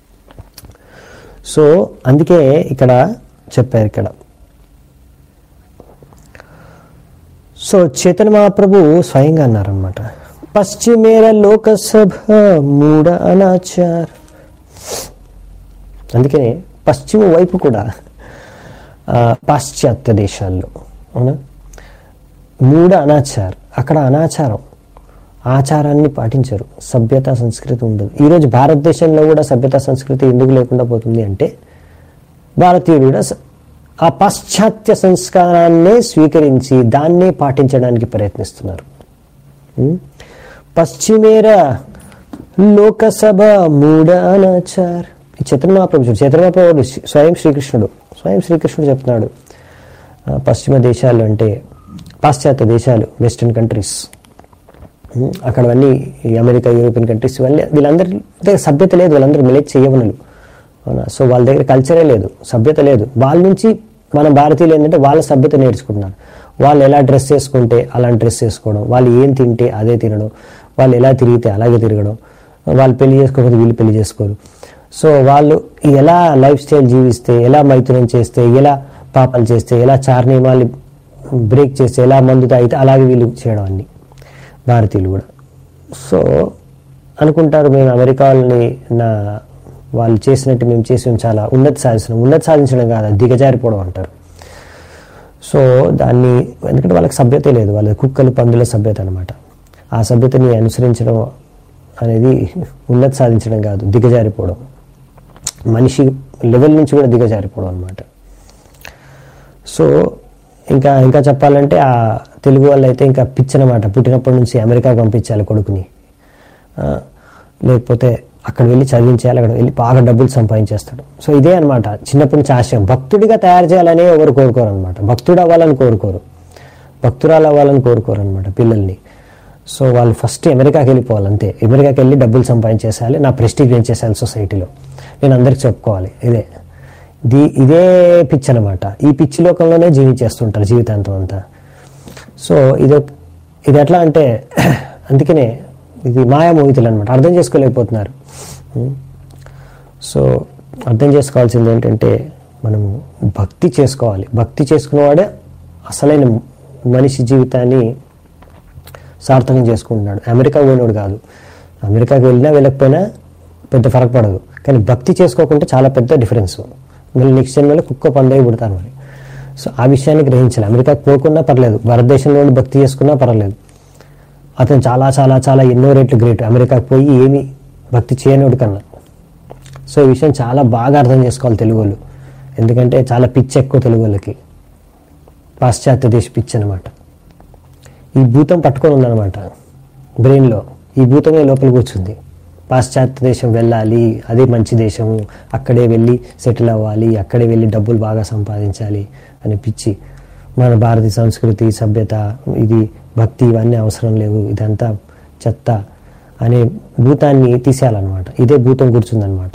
సో అందుకే ఇక్కడ చెప్పారు ఇక్కడ సో చైతన్య మహాప్రభు స్వయంగా అన్నారనమాట పశ్చిమేర లోకసభ మూడ అనాచార్ అందుకనే పశ్చిమ వైపు కూడా ఆ, పాశ్చాత్య దేశాల్లో అవునా మూడ అనాచార్ అక్కడ అనాచారం ఆచారాన్ని పాటించరు సభ్యత సంస్కృతి ఉండదు ఈరోజు భారతదేశంలో కూడా సభ్యత సంస్కృతి ఎందుకు లేకుండా పోతుంది అంటే భారతీయులు కూడా స- ఆ పాశ్చాత్య సంస్కారాన్నే స్వీకరించి దాన్నే పాటించడానికి ప్రయత్నిస్తున్నారు ఉం? పశ్చిమేర లోకసభ మూడానాచార్ ఈ చైతన్య మహాప్రభు చూడు చైతన్య మహాప్రభు స్వయం శ్రీకృష్ణుడు స్వయం శ్రీకృష్ణుడు చెప్తున్నాడు ఆ, పశ్చిమ దేశాలు అంటే పాశ్చాత్య దేశాలు వెస్టర్న్ కంట్రీస్ ఉం, అక్కడవన్నీ ఈ అమెరికా యూరోపియన్ కంట్రీస్ వాళ్ళ వీళ్ళందరి దగ్గర సభ్యత లేదు వాళ్ళందరూ మిలేట్ చేయవనులు అవునా సో వాళ్ళ దగ్గర కల్చరే లేదు సభ్యత లేదు వాళ్ళ నుంచి మన భారతీయులు ఏంటంటే వాళ్ళ సభ్యత నేర్చుకుంటున్నారు వాళ్ళు ఎలా డ్రెస్ చేసుకుంటే అలాంటి డ్రెస్ చేసుకోవడం వాళ్ళు ఏం తింటే అదే తినడం వాళ్ళు ఎలా తిరిగితే అలాగే తిరగడం వాళ్ళు పెళ్లి చేసుకోకపోతే వీళ్ళు పెళ్లి చేసుకోరు సో వాళ్ళు ఎలా లైఫ్ స్టైల్ జీవిస్తే ఎలా మైథునం చేస్తే ఎలా పాపాలు చేస్తే ఎలా చార్ నియమాలు బ్రేక్ చేస్తే ఎలా మందు తాగితే అలాగే వీళ్ళు చేయడం అన్ని భారతీయులు కూడా సో అనుకుంటారు మేము అమెరికా వాళ్ళని నా వాళ్ళు చేసినట్టు మేము చేసి మేము చాలా ఉన్నతి సాధిస్తున్నాం ఉన్నతి సాధించడం కాదు అది దిగజారిపోవడం అంటారు సో దాన్ని ఎందుకంటే వాళ్ళకి సభ్యత లేదు వాళ్ళ కుక్కలు పందుల సభ్యత అనమాట ఆ సభ్యతని అనుసరించడం అనేది ఉన్నతి సాధించడం కాదు దిగజారిపోవడం మనిషి లెవెల్ నుంచి కూడా దిగజారిపోవడం అనమాట సో ఇంకా ఇంకా చెప్పాలంటే ఆ తెలుగు వాళ్ళు అయితే ఇంకా పిచ్చనమాట పుట్టినప్పటి నుంచి అమెరికాకు పంపించాలి కొడుకుని ఆ, లేకపోతే అక్కడ వెళ్ళి చదివించాలి అక్కడ వెళ్ళి బాగా డబ్బులు సంపాదించేస్తాడు సో ఇదే అనమాట చిన్నప్పటి నుంచి ఆశయం భక్తుడిగా తయారు చేయాలని ఎవరు కోరుకోరు అనమాట భక్తుడు అవ్వాలని కోరుకోరు భక్తురాలు అవ్వాలని కోరుకోరు అనమాట పిల్లల్ని సో వాళ్ళు ఫస్ట్ అమెరికాకి వెళ్ళిపోవాలి అంతే అమెరికాకి వెళ్ళి డబ్బులు సంపాదించేసేయాలి నా ప్రెస్టీజ్ పెంచేసేయాలి సొసైటీలో నేను అందరికి చెప్పుకోవాలి ఇదే దీ ఇదే పిచ్ అనమాట ఈ పిచ్చి లోకంలోనే జీవించేస్తుంటారు జీవితాంతం అంతా సో ఇది ఇది ఎట్లా అంటే అందుకనే ఇది మాయా మోహితులు అనమాట అర్థం చేసుకోలేకపోతున్నారు ఉం. సో అర్థం చేసుకోవాల్సింది ఏంటంటే మనము భక్తి చేసుకోవాలి భక్తి చేసుకున్నవాడే అసలైన మనిషి జీవితాన్ని సార్థకం చేసుకుంటున్నాడు అమెరికా పోయినోడు కాదు అమెరికాకి వెళ్ళినా వెళ్ళకపోయినా పెద్ద ఫరక్ పడదు కానీ భక్తి చేసుకోకుంటే చాలా పెద్ద డిఫరెన్స్ మళ్ళీ నెక్స్ట్ జన్మలో కుక్క పండుగ పుడతారు మరి సో ఆ విషయాన్ని గ్రహించాలి అమెరికాకి పోకున్నా పర్లేదు భారతదేశంలో ఉండి భక్తి చేసుకున్నా పర్లేదు అతను చాలా చాలా చాలా ఎన్నో రేట్లు గ్రేట్ అమెరికాకి పోయి ఏమి భక్తి చేయనోడు కన్నా సో ఈ విషయం చాలా బాగా అర్థం చేసుకోవాలి తెలుగు వాళ్ళు ఎందుకంటే చాలా పిచ్చి ఎక్కువ తెలుగు వాళ్ళకి పాశ్చాత్య దేశ పిచ్చి అనమాట ఈ భూతం పట్టుకొని ఉందన్నమాట బ్రెయిన్లో ఈ భూతమే లోపల కూర్చుంది పాశ్చాత్య దేశం వెళ్ళాలి అదే మంచి దేశము అక్కడే వెళ్ళి సెటిల్ అవ్వాలి అక్కడే వెళ్ళి డబ్బులు బాగా సంపాదించాలి అని పిచ్చి మన భారతీయ సంస్కృతి సభ్యత ఇది భక్తి ఇవన్నీ అవసరం లేవు ఇదంతా చెత్త అనే భూతాన్ని తీసేయాలన్నమాట ఇదే భూతం కూర్చుందనమాట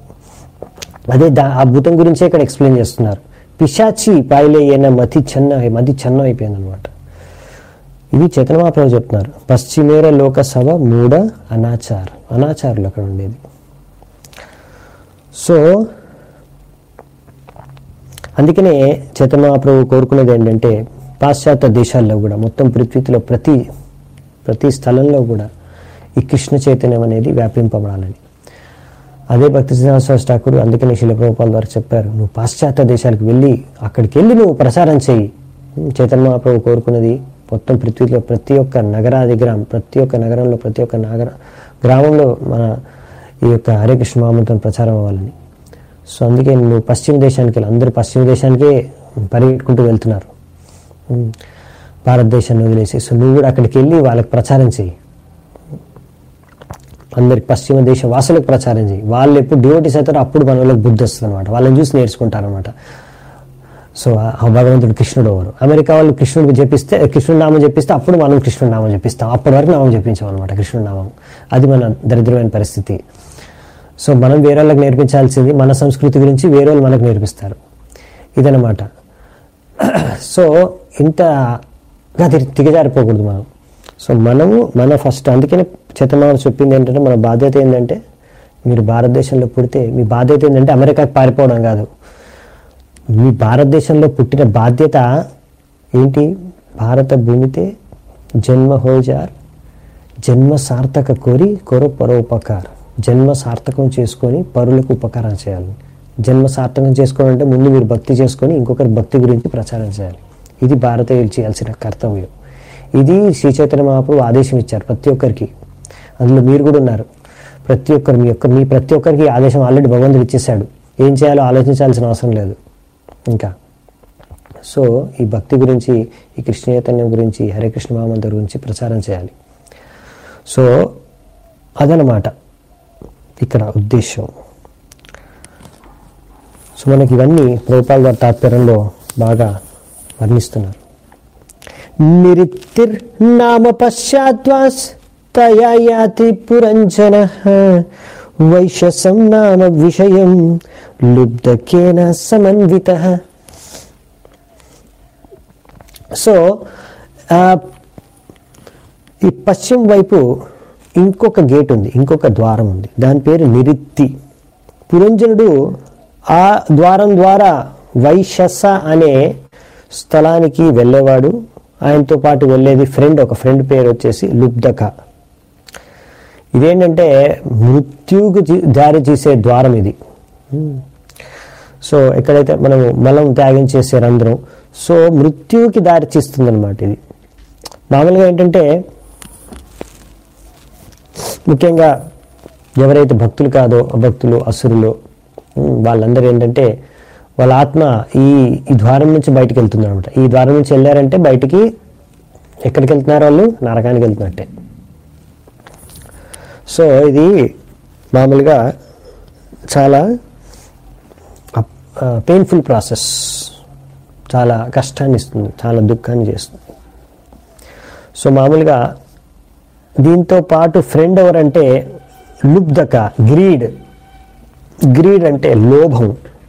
అదే దా ఆ భూతం గురించే ఇక్కడ ఎక్స్ప్లెయిన్ చేస్తున్నారు పిశాచి పాయిలే అయిన మతి చెన్న మతి చెన్నం అయిపోయింది అనమాట ఇది చైతన్య మహాప్రభు చెప్తున్నారు పశ్చిమేర లోకసభ మూడ అనాచార్ అనాచారులు అక్కడ ఉండేది సో అందుకనే చైతన్యమహాప్రభు కోరుకునేది ఏంటంటే పాశ్చాత్య దేశాల్లో కూడా మొత్తం పృథ్వీలో ప్రతి ప్రతి స్థలంలో కూడా ఈ కృష్ణ చైతన్యం అనేది వ్యాపింపబడాలని అదే భక్తి శ్రీనివాస ఠాకూర్ అందుకనే శిలప్రభుపాల్ ద్వారా చెప్పారు నువ్వు పాశ్చాత్య దేశాలకు వెళ్ళి అక్కడికి వెళ్ళి నువ్వు ప్రసారం చేయి చైతన్య మహాప్రభు కోరుకున్నది మొత్తం పృథ్వీలో ప్రతి ఒక్క నగరాది గ్రామం ప్రతి ఒక్క నగరంలో ప్రతి ఒక్క నగర గ్రామంలో మన ఈ యొక్క హరే కృష్ణ మహామంత్రం ప్రచారం అవ్వాలని సో అందుకే నువ్వు పశ్చిమ దేశానికి వెళ్ళి అందరూ పశ్చిమ దేశానికే పరిగెట్టుకుంటూ వెళ్తున్నారు ఉమ్, భారతదేశాన్ని వదిలేసి సో నువ్వు కూడా అక్కడికి వెళ్ళి వాళ్ళకి ప్రచారం చేయి అందరికి పశ్చిమ దేశ వాసులకు ప్రచారం చేయి వాళ్ళు ఎప్పుడు డివోటీస్ అవుతారో అప్పుడు మన వాళ్ళకి బుద్ధి వస్తుంది అనమాట వాళ్ళని చూసి నేర్చుకుంటారనమాట సో ఆ భగవంతుడు కృష్ణుడు ఎవరు అమెరికా వాళ్ళు కృష్ణుడు చెప్పిస్తే కృష్ణుడు నామం చెప్పిస్తే అప్పుడు మనం కృష్ణుడు నామం చెప్పిస్తాం అప్పటి వరకు నామం చెప్పించాం అనమాట కృష్ణుడు నామం అది మన దరిద్రమైన పరిస్థితి సో మనం వేరే వాళ్ళకి నేర్పించాల్సింది మన సంస్కృతి గురించి వేరే వాళ్ళు మనకు నేర్పిస్తారు ఇదనమాట సో ఇంతగా దిగ- దిగజారిపోకూడదు మనం సో మనము మన ఫస్ట్ అందుకనే చేతమామ చెప్పింది ఏంటంటే మన బాధ్యత ఏంటంటే మీరు భారతదేశంలో పుడితే మీ బాధ్యత ఏంటంటే అమెరికాకి పారిపోవడం కాదు మీ భారతదేశంలో పుట్టిన బాధ్యత ఏంటి భారత భూమితే జన్మ హోజార్ జన్మ సార్థక కోరి కొర పరోపకార్ జన్మ సార్థకం చేసుకొని పరులకు ఉపకారం చేయాలి జన్మ సార్థకం చేసుకోవాలంటే ముందు మీరు భక్తి చేసుకొని ఇంకొకరి భక్తి గురించి ప్రచారం చేయాలి ఇది భారతీయులు చేయాల్సిన కర్తవ్యం ఇది శ్రీ చైతన్య మహాప్రభు ఆదేశం ఇచ్చారు ప్రతి ఒక్కరికి అందులో మీరు కూడా ఉన్నారు ప్రతి ఒక్కరు మీ యొక్క మీ ప్రతి ఒక్కరికి ఈ ఆదేశం ఆల్రెడీ భగవంతుడు ఇచ్చేసాడు ఏం చేయాలో ఆలోచించాల్సిన అవసరం లేదు ఇంకా సో ఈ భక్తి గురించి ఈ కృష్ణ చైతన్యం గురించి హరే కృష్ణ మహామంత్ర గురించి ప్రచారం చేయాలి సో అదనమాట ఇక్కడ ఉద్దేశం సో మనకి ఇవన్నీ ప్రభుపాల్ గారి తాత్పర్యంలో బాగా వర్ణిస్తున్నారు నిరిత్తిర్ నామ పశ్చాద్వాస్ తయా యాతి పురంజన వైశసం నామ విషయం లుబ్ధకేన సమన్విత సో ఆ, ఈ పశ్చిమ వైపు ఇంకొక గేట్ ఉంది ఇంకొక ద్వారం ఉంది దాని పేరు నిరిత్తి పురంజనుడు ఆ ద్వారం ద్వారా వైశస అనే స్థలానికి వెళ్ళేవాడు ఆయనతో పాటు వెళ్ళేది ఫ్రెండ్ ఒక ఫ్రెండ్ పేరు వచ్చేసి లుబ్ధక ఇదేంటంటే మృత్యుకు జీ- దారి తీసే ద్వారం ఇది సో ఎక్కడైతే మనం మలం త్యాగం చేసే రంధ్రం సో మృత్యువుకి దారి తీస్తుంది అనమాట ఇది మామూలుగా ఏంటంటే ముఖ్యంగా ఎవరైతే భక్తులు కాదో అభక్తులు అసురులు ఉమ్, వాళ్ళందరూ ఏంటంటే వాళ్ళ ఆత్మ ఈ ఈ ద్వారం నుంచి బయటికి వెళ్తుంది అనమాట ఈ ద్వారం నుంచి వెళ్ళారంటే బయటికి ఎక్కడికి వెళ్తున్నారు వాళ్ళు నరకానికి వెళ్తున్నట్టే సో ఇది మామూలుగా చాలా పెయిన్ఫుల్ ప్రాసెస్ చాలా కష్టాన్ని ఇస్తుంది చాలా దుఃఖాన్ని చేస్తుంది సో మామూలుగా దీంతో పాటు ఫ్రెండ్ ఎవరంటే లుబ్ధక గ్రీడ్ గ్రీడ్ అంటే లోభం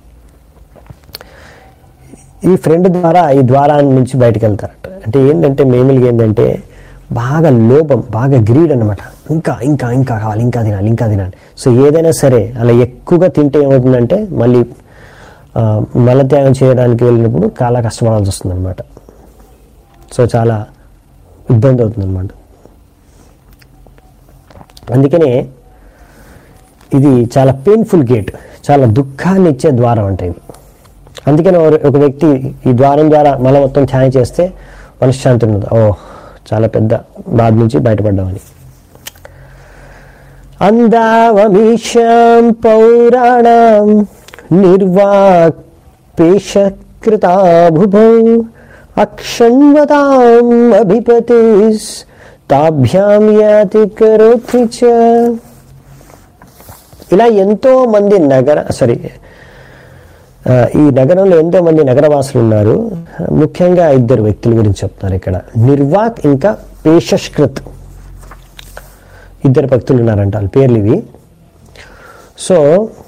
ఈ ఫ్రెండ్ ద్వారా ఈ ద్వారాన్ని నుంచి బయటకు వెళ్తారట అంటే ఏంటంటే మేమిల్గా ఏంటంటే బాగా లోభం బాగా గ్రీడ్ అనమాట ఇంకా ఇంకా ఇంకా కావాలి ఇంకా తినాలి ఇంకా తినాలి సో ఏదైనా సరే అలా ఎక్కువగా తింటే ఏమవుతుందంటే మళ్ళీ ఆ, మలత్యాగం చేయడానికి వెళ్ళినప్పుడు చాలా కష్టపడాల్సి వస్తుంది అనమాట సో చాలా ఇబ్బంది అవుతుంది అనమాట అందుకనే ఇది చాలా పెయిన్ఫుల్ గేట్ చాలా దుఃఖాన్ని ఇచ్చే ద్వారం అంటే ఇది అందుకని ఒక- ఒక వ్యక్తి ఈ ద్వారం ద్వారా మల మొత్తం ఛాయ చేస్తే మనశ్శాంతి ఉండదు ఓ చాలా పెద్ద బాధ నుంచి బయటపడ్డామని అందావమీశాం పౌరాణం నిర్వాక్పేషకృతాభుభౌ అక్షణ్వతాం అభిపతిస్ తాభ్యాం యాతి కరోతి చ ఇలా ఎంతో మంది నగర సారీ ఆ, ఈ నగరంలో ఎంతో మంది నగరవాసులు ఉన్నారు ముఖ్యంగా ఇద్దరు వ్యక్తుల గురించి చెప్తున్నారు ఇక్కడ నిర్వాక్ ఇంకా పేషష్కృత్ ఇద్దరు భక్తులు ఉన్నారంట వాళ్ళ పేర్లు ఇవి సో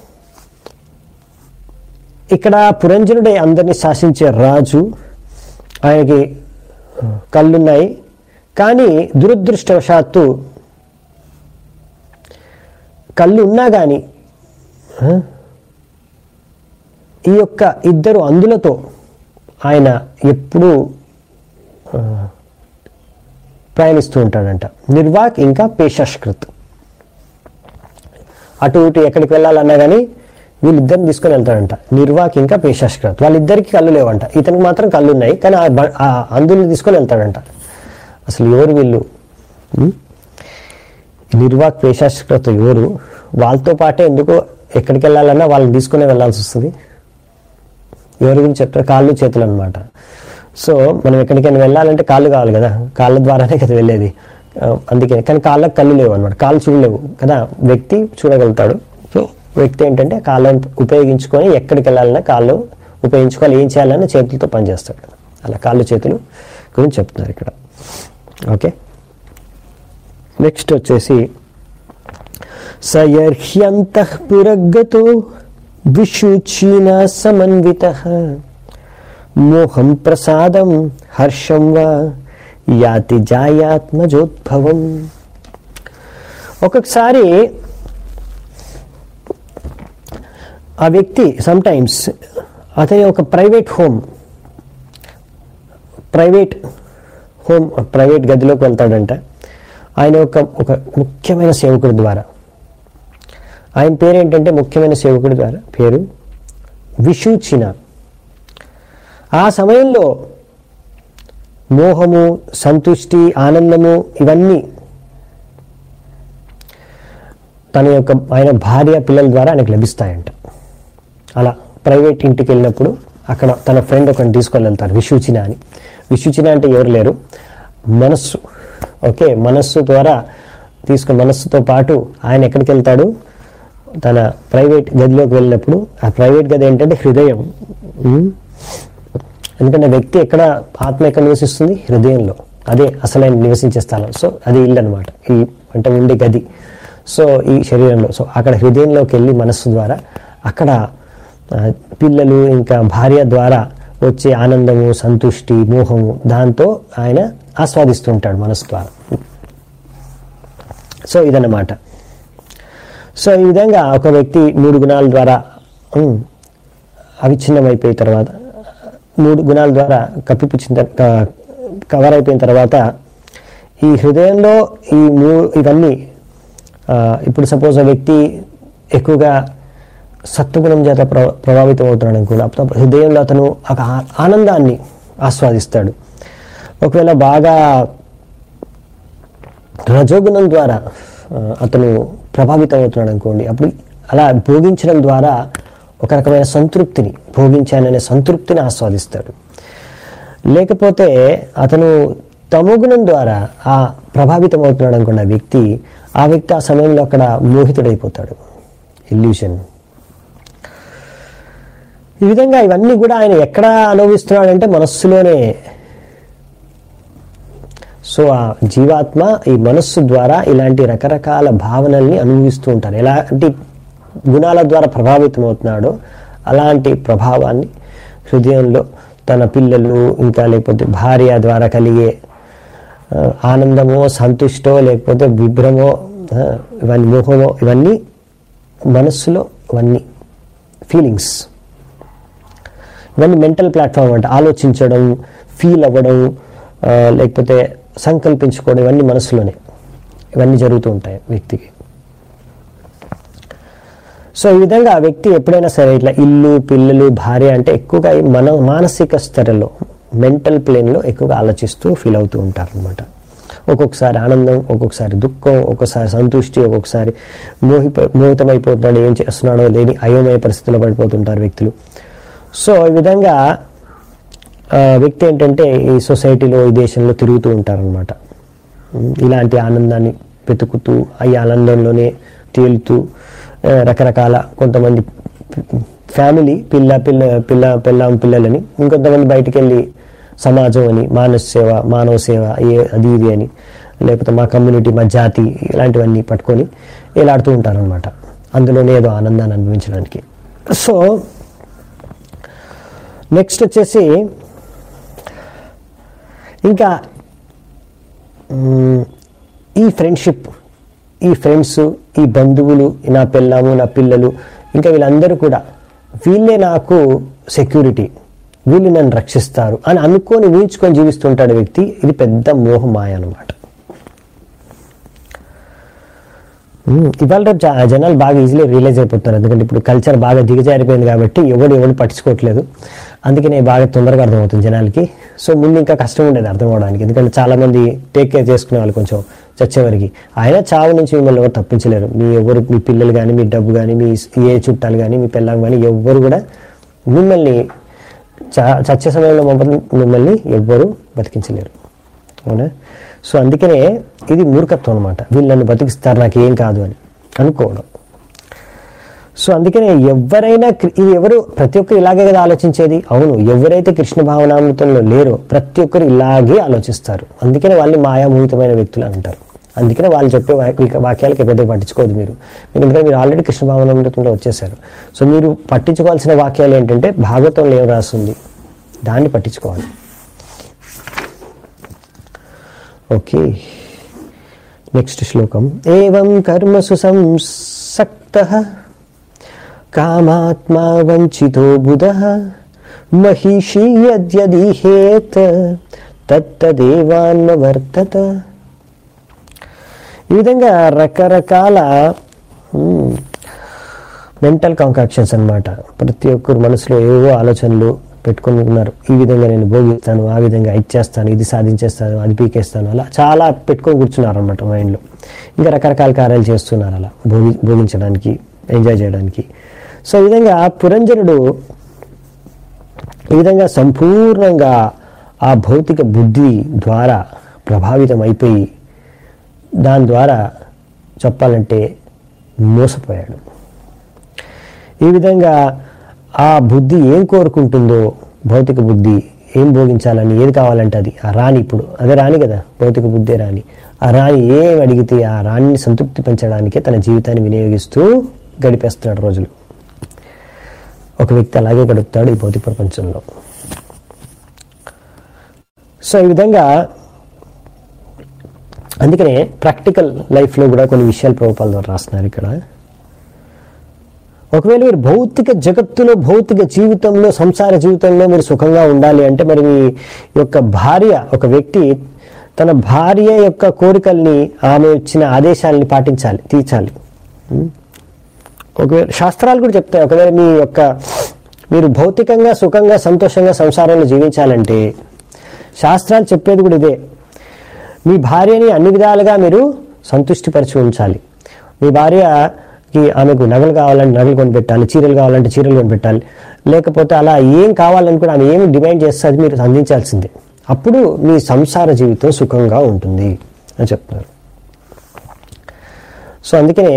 ఇక్కడ పురంజనుడే అందరినీ శాసించే రాజు ఆయనకి కళ్ళున్నాయి కానీ దురదృష్టవశాత్తు కళ్ళు ఉన్నా కానీ ఈ యొక్క ఇద్దరు అందులతో ఆయన ఎప్పుడూ ఆ, ప్రయాణిస్తూ ఉంటాడంట నిర్వాక్ ఇంకా పేషష్కృత్ అటు ఇటు ఎక్కడికి వెళ్ళాలన్నా కానీ వీళ్ళిద్దరిని తీసుకొని వెళ్తాడంట నిర్వాక్ ఇంకా పేషష్కృత్ వాళ్ళిద్దరికి కళ్ళు లేవంట ఇతనికి మాత్రం కళ్ళు ఉన్నాయి కానీ ఆ బ- ఆ అందుల్ని తీసుకొని వెళ్తాడంట అసలు ఎవరు వీళ్ళు ఉం? నిర్వాక్ పేషష్కృత్ ఎవరు వాళ్ళతో పాటే ఎందుకు ఎక్కడికి వెళ్ళాలన్నా వాళ్ళని తీసుకునే వెళ్ళాల్సి వస్తుంది ఎవరి గురించి చెప్తారు కాళ్ళు చేతులు అనమాట సో మనం ఎక్కడికైనా వెళ్ళాలంటే కాళ్ళు కావాలి కదా కాళ్ళ ద్వారానే కదా వెళ్ళేది ఆ, అందుకే కానీ కాళ్ళకు కళ్ళు లేవు అనమాట కాళ్ళు చూడలేవు కదా వ్యక్తి చూడగలుగుతాడు సో వ్యక్తి ఏంటంటే కాళ్ళని ఉపయోగించుకొని ఎక్కడికి వెళ్ళాలన్నా కాళ్ళు ఉపయోగించుకోవాలి ఏం చేయాలన్నా చేతులతో పనిచేస్తాడు అలా కాళ్ళు చేతులు గురించి చెప్తున్నారు ఇక్కడ ఓకే నెక్స్ట్ వచ్చేసి సయర్హ్యంతః పురగతో విశుచీన సమన్విత మోహం ప్రసాదం హర్షం వా యాతి జాయాత్మజోద్భవం ఒక్కొక్కసారి ఆ వ్యక్తి సమ్టైమ్స్ అతని ఒక private home private home private గదిలోకి వెళ్తాడంట ఆయన ఒక ఒక ముఖ్యమైన సేవకుడి ద్వారా ఆయన పేరు ఏంటంటే ముఖ్యమైన సేవకుడి ద్వారా పేరు విషూచిన ఆ సమయంలో మోహము సంతుష్టి ఆనందము ఇవన్నీ తన యొక్క ఆయన భార్య పిల్లల ద్వారా ఆయనకు లభిస్తాయంట అలా ప్రైవేట్ ఇంటికి వెళ్ళినప్పుడు అక్కడ తన ఫ్రెండ్ ఒకరిని తీసుకొని వెళ్తారు విషూచిన అని విషూచిన అంటే ఎవరు లేరు మనస్సు ఓకే మనస్సు ద్వారా తీసుకుని మనస్సుతో పాటు ఆయన ఎక్కడికి వెళ్తాడు తన ప్రైవేట్ గదిలోకి వెళ్ళినప్పుడు ఆ ప్రైవేట్ గది ఏంటంటే హృదయం ఉమ్. ఎందుకంటే వ్యక్తి ఎక్కడ ఆత్మ ఎక్కడ నివసిస్తుంది హృదయంలో అదే అసలైన నివసించే స్థలం సో అది ఇల్లు అనమాట ఈ అంటే ఉండే గది సో ఈ శరీరంలో సో అక్కడ హృదయంలోకి వెళ్ళి మనస్సు ద్వారా అక్కడ ఆ, పిల్లలు ఇంకా భార్య ద్వారా వచ్చే ఆనందము సంతుష్టి మోహము దాంతో ఆయన ఆస్వాదిస్తూ ఉంటాడు మనస్సు ద్వారా సో ఇదన్నమాట సో ఈ విధంగా ఒక వ్యక్తి మూడు గుణాల ద్వారా ఉమ్, అవిచ్ఛిన్నమైపోయిన తర్వాత మూడు గుణాల ద్వారా కప్పిపుచ్చిన తర్- క- కవర్ అయిపోయిన తర్వాత ఈ హృదయంలో ఈ మూ ఇవన్నీ ఆ, ఇప్పుడు సపోజ్ ఆ వ్యక్తి ఎక్కువగా సత్వగుణం చేత ప్ర ప్రభావితం అవుతున్నాడు అనుకోండి అప్పుడు హృదయంలో అతను ఒక ఆ- ఆనందాన్ని ఆస్వాదిస్తాడు ఒకవేళ బాగా రజోగుణం ద్వారా ఆ, అతను ప్రభావితం అవుతున్నాడు అనుకోండి అప్పుడు అలా భోగించడం ద్వారా ఒక రకమైన సంతృప్తిని భోగించాననే సంతృప్తిని ఆస్వాదిస్తాడు లేకపోతే అతను తమోగుణం ద్వారా ఆ ప్రభావితం అవుతున్నాడు అనుకున్న వ్యక్తి ఆ వ్యక్తి ఆ సమయంలో అక్కడ మోహితుడైపోతాడు ఇల్యూషన్ ఈ విధంగా ఇవన్నీ కూడా ఆయన ఎక్కడ అనుభవిస్తున్నాడంటే మనస్సులోనే సో ఆ జీవాత్మ ఈ మనస్సు ద్వారా ఇలాంటి రకరకాల భావనల్ని అనుభవిస్తూ ఉంటారు ఎలాంటి గుణాల ద్వారా ప్రభావితం అవుతున్నాడో అలాంటి ప్రభావాన్ని హృదయంలో తన పిల్లలు ఇంకా లేకపోతే భార్య ద్వారా కలిగే ఆ, ఆనందమో సంతుష్టో లేకపోతే విభ్రమో ఆ, ఇవన్నీ మోహమో ఇవన్నీ మనస్సులో ఇవన్నీ ఫీలింగ్స్ ఇవన్నీ మెంటల్ ప్లాట్ఫామ్ అంటే ఆలోచించడం ఫీల్ అవ్వడం ఆ, లేకపోతే సంకల్పించుకోవడం ఇవన్నీ మనసులోనే ఇవన్నీ జరుగుతూ ఉంటాయి వ్యక్తికి సో ఈ విధంగా ఆ వ్యక్తి ఎప్పుడైనా సరే ఇట్లా ఇల్లు పిల్లలు భార్య అంటే ఎక్కువగా ఈ మన మానసిక స్థిరలో మెంటల్ ప్లేన్లో ఎక్కువగా ఆలోచిస్తూ ఫీల్ అవుతూ ఉంటారు అనమాట ఒక్కొక్కసారి ఆనందం ఒక్కొక్కసారి దుఃఖం ఒక్కొక్కసారి సంతృష్టి ఒక్కొక్కసారి మోహి మోహితమైపోతున్నాడు ఏం చేస్తున్నాడో లేని అయోమయ పరిస్థితిలో పడిపోతుంటారు వ్యక్తులు సో ఈ విధంగా ఆ, వ్యక్తి ఏంటంటే ఈ సొసైటీలో ఈ దేశంలో తిరుగుతూ ఉంటారనమాట ఇలాంటి ఆనందాన్ని వెతుకుతూ ఈ ఆనందంలోనే తేలుతూ ఆ, రకరకాల కొంతమంది ఫ్యామిలీ పిల్ల పిల్ల పిల్ల పిల్లం పిల్లలని ఇంకొంతమంది బయటికి వెళ్ళి సమాజం అని మానవ సేవ మానవ సేవ ఏ- అది ఇది అని లేకపోతే మా కమ్యూనిటీ మా జాతి ఇలాంటివన్నీ పట్టుకొని వేలాడుతూ ఉంటారనమాట అందులోనే ఏదో ఆనందాన్ని అనుభవించడానికి సో నెక్స్ట్ వచ్చేసి ఇంకా మ్, ఈ ఫ్రెండ్షిప్ ఈ ఫ్రెండ్స్ ఈ బంధువులు నా పిల్లము నా పిల్లలు ఇంకా వీళ్ళందరూ కూడా వీళ్ళే నాకు సెక్యూరిటీ వీళ్ళు నన్ను రక్షిస్తారు అని అనుకొని ఊహించుకొని జీవిస్తుంటాడు వ్యక్తి ఇది పెద్ద మోహమాయ అనమాట ఇవాళ రేపు జా- జనాలు బాగా ఈజీలీ రియలైజ్ అయిపోతున్నారు ఎందుకంటే ఇప్పుడు కల్చర్ బాగా దిగజారిపోయింది కాబట్టి ఎవడు ఎవడు పట్టించుకోవట్లేదు అందుకనే బాగా తొందరగా అర్థమవుతుంది జనాలకి సో ముందు ఇంకా కష్టం ఉండేది అర్థం అవడానికి ఎందుకంటే చాలా మంది టేక్ కేర్ చేసుకునే వాళ్ళు కొంచెం చచ్చేవరకు ఆయన చావు నుంచి మిమ్మల్ని ఎవరు తప్పించలేరు మీ ఎవరు మీ పిల్లలు కానీ మీ డబ్బు కానీ మీ ఏ చుట్టాలు కానీ మీ పిల్లలు కానీ ఎవ్వరు కూడా మిమ్మల్ని చ- చచ్చే సమయంలో మమ్మల్ని మిమ్మల్ని ఎవ్వరు బతికించలేరు అవునా సో అందుకనే ఇది మూర్ఖత్వం అనమాట వీళ్ళు నన్ను బతికిస్తారు నాకు ఏం కాదు అని అనుకోవడం సో అందుకనే ఎవరైనా కృ- ఇది ఎవరు ప్రతి ఒక్కరు ఇలాగే కదా ఆలోచించేది అవును ఎవరైతే కృష్ణ భావనామృతంలో లేరో ప్రతి ఒక్కరు ఇలాగే ఆలోచిస్తారు అందుకనే వాళ్ళని మాయామోహితమైన వ్యక్తులు అంటారు అందుకనే వాళ్ళు చెప్పే వా- వా- వాక్యాలకి పెద్దగా పట్టించుకోవద్దు మీరు ఎందుకంటే మీరు ఆల్రెడీ కృష్ణ భావనామృతంలో వచ్చేసారు సో మీరు పట్టించుకోవాల్సిన వాక్యాలు ఏంటంటే భాగవతంలో ఏం రాస్తుంది దాన్ని పట్టించుకోవాలి ఓకే నెక్స్ట్ శ్లోకం ఏవం కర్మసు సంసక్త కామాత్మా వంచితో బుధ మహిషి యద్యదీహేత్ తత్తదేవాన్న వర్తత ఈ విధంగా రకరకాల మెంటల్ కాంకాక్షన్స్ అన్నమాట ప్రతి ఒక్కరు మనసులో ఏవో ఆలోచనలు పెట్టుకొని ఉన్నారు ఈ విధంగా నేను భోగిస్తాను ఆ విధంగా ఇది చేస్తాను ఇది సాధించేస్తాను అది పీకేస్తాను అలా చాలా పెట్టుకొని కూర్చున్నారు అనమాట మైండ్లో ఇంకా రకరకాల కార్యాలు చేస్తున్నారు అలా భోగి భోగించడానికి ఎంజాయ్ చేయడానికి సో ఈ విధంగా పురంజనుడు ఈ విధంగా సంపూర్ణంగా ఆ భౌతిక బుద్ధి ద్వారా ప్రభావితం అయిపోయి దాని ద్వారా చెప్పాలంటే మోసపోయాడు ఈ విధంగా ఆ బుద్ధి ఏం కోరుకుంటుందో భౌతిక బుద్ధి ఏం భోగించాలని ఏది కావాలంటే అది ఆ రాణి ఇప్పుడు అదే రాణి కదా భౌతిక బుద్ధే రాణి ఆ రాణి ఏం అడిగితే ఆ రాణిని సంతృప్తి పెంచడానికే తన జీవితాన్ని వినియోగిస్తూ గడిపేస్తున్నాడు రోజులు ఒక వ్యక్తి అలాగే గడుపుతాడు ఈ భౌతిక ప్రపంచంలో సో ఈ విధంగా అందుకనే ప్రాక్టికల్ లైఫ్లో కూడా కొన్ని విషయాలు ప్రభుపాల ద్వారా రాస్తున్నారు ఇక్కడ ఒకవేళ మీరు భౌతిక జగత్తులో భౌతిక జీవితంలో సంసార జీవితంలో మీరు సుఖంగా ఉండాలి అంటే మరి మీ యొక్క భార్య ఒక వ్యక్తి తన భార్య యొక్క కోరికల్ని ఆమె ఇచ్చిన ఆదేశాలని పాటించాలి తీర్చాలి ఉం? ఒకవేళ శాస్త్రాలు కూడా చెప్తాయి ఒకవేళ మీ యొక్క మీరు భౌతికంగా సుఖంగా సంతోషంగా సంసారంలో జీవించాలంటే శాస్త్రాలు చెప్పేది కూడా ఇదే మీ భార్యని అన్ని విధాలుగా మీరు సంతృష్టిపరిచి ఉంచాలి మీ భార్యకి ఆమెకు నగలు కావాలంటే నగలు కొని పెట్టాలి చీరలు కావాలంటే చీరలు కొని పెట్టాలి లేకపోతే అలా ఏం కావాలని కూడా ఆమె ఏమి డిమాండ్ చేస్తే అది మీరు అందించాల్సిందే అప్పుడు మీ సంసార జీవితం సుఖంగా ఉంటుంది అని చెప్తున్నారు సో అందుకనే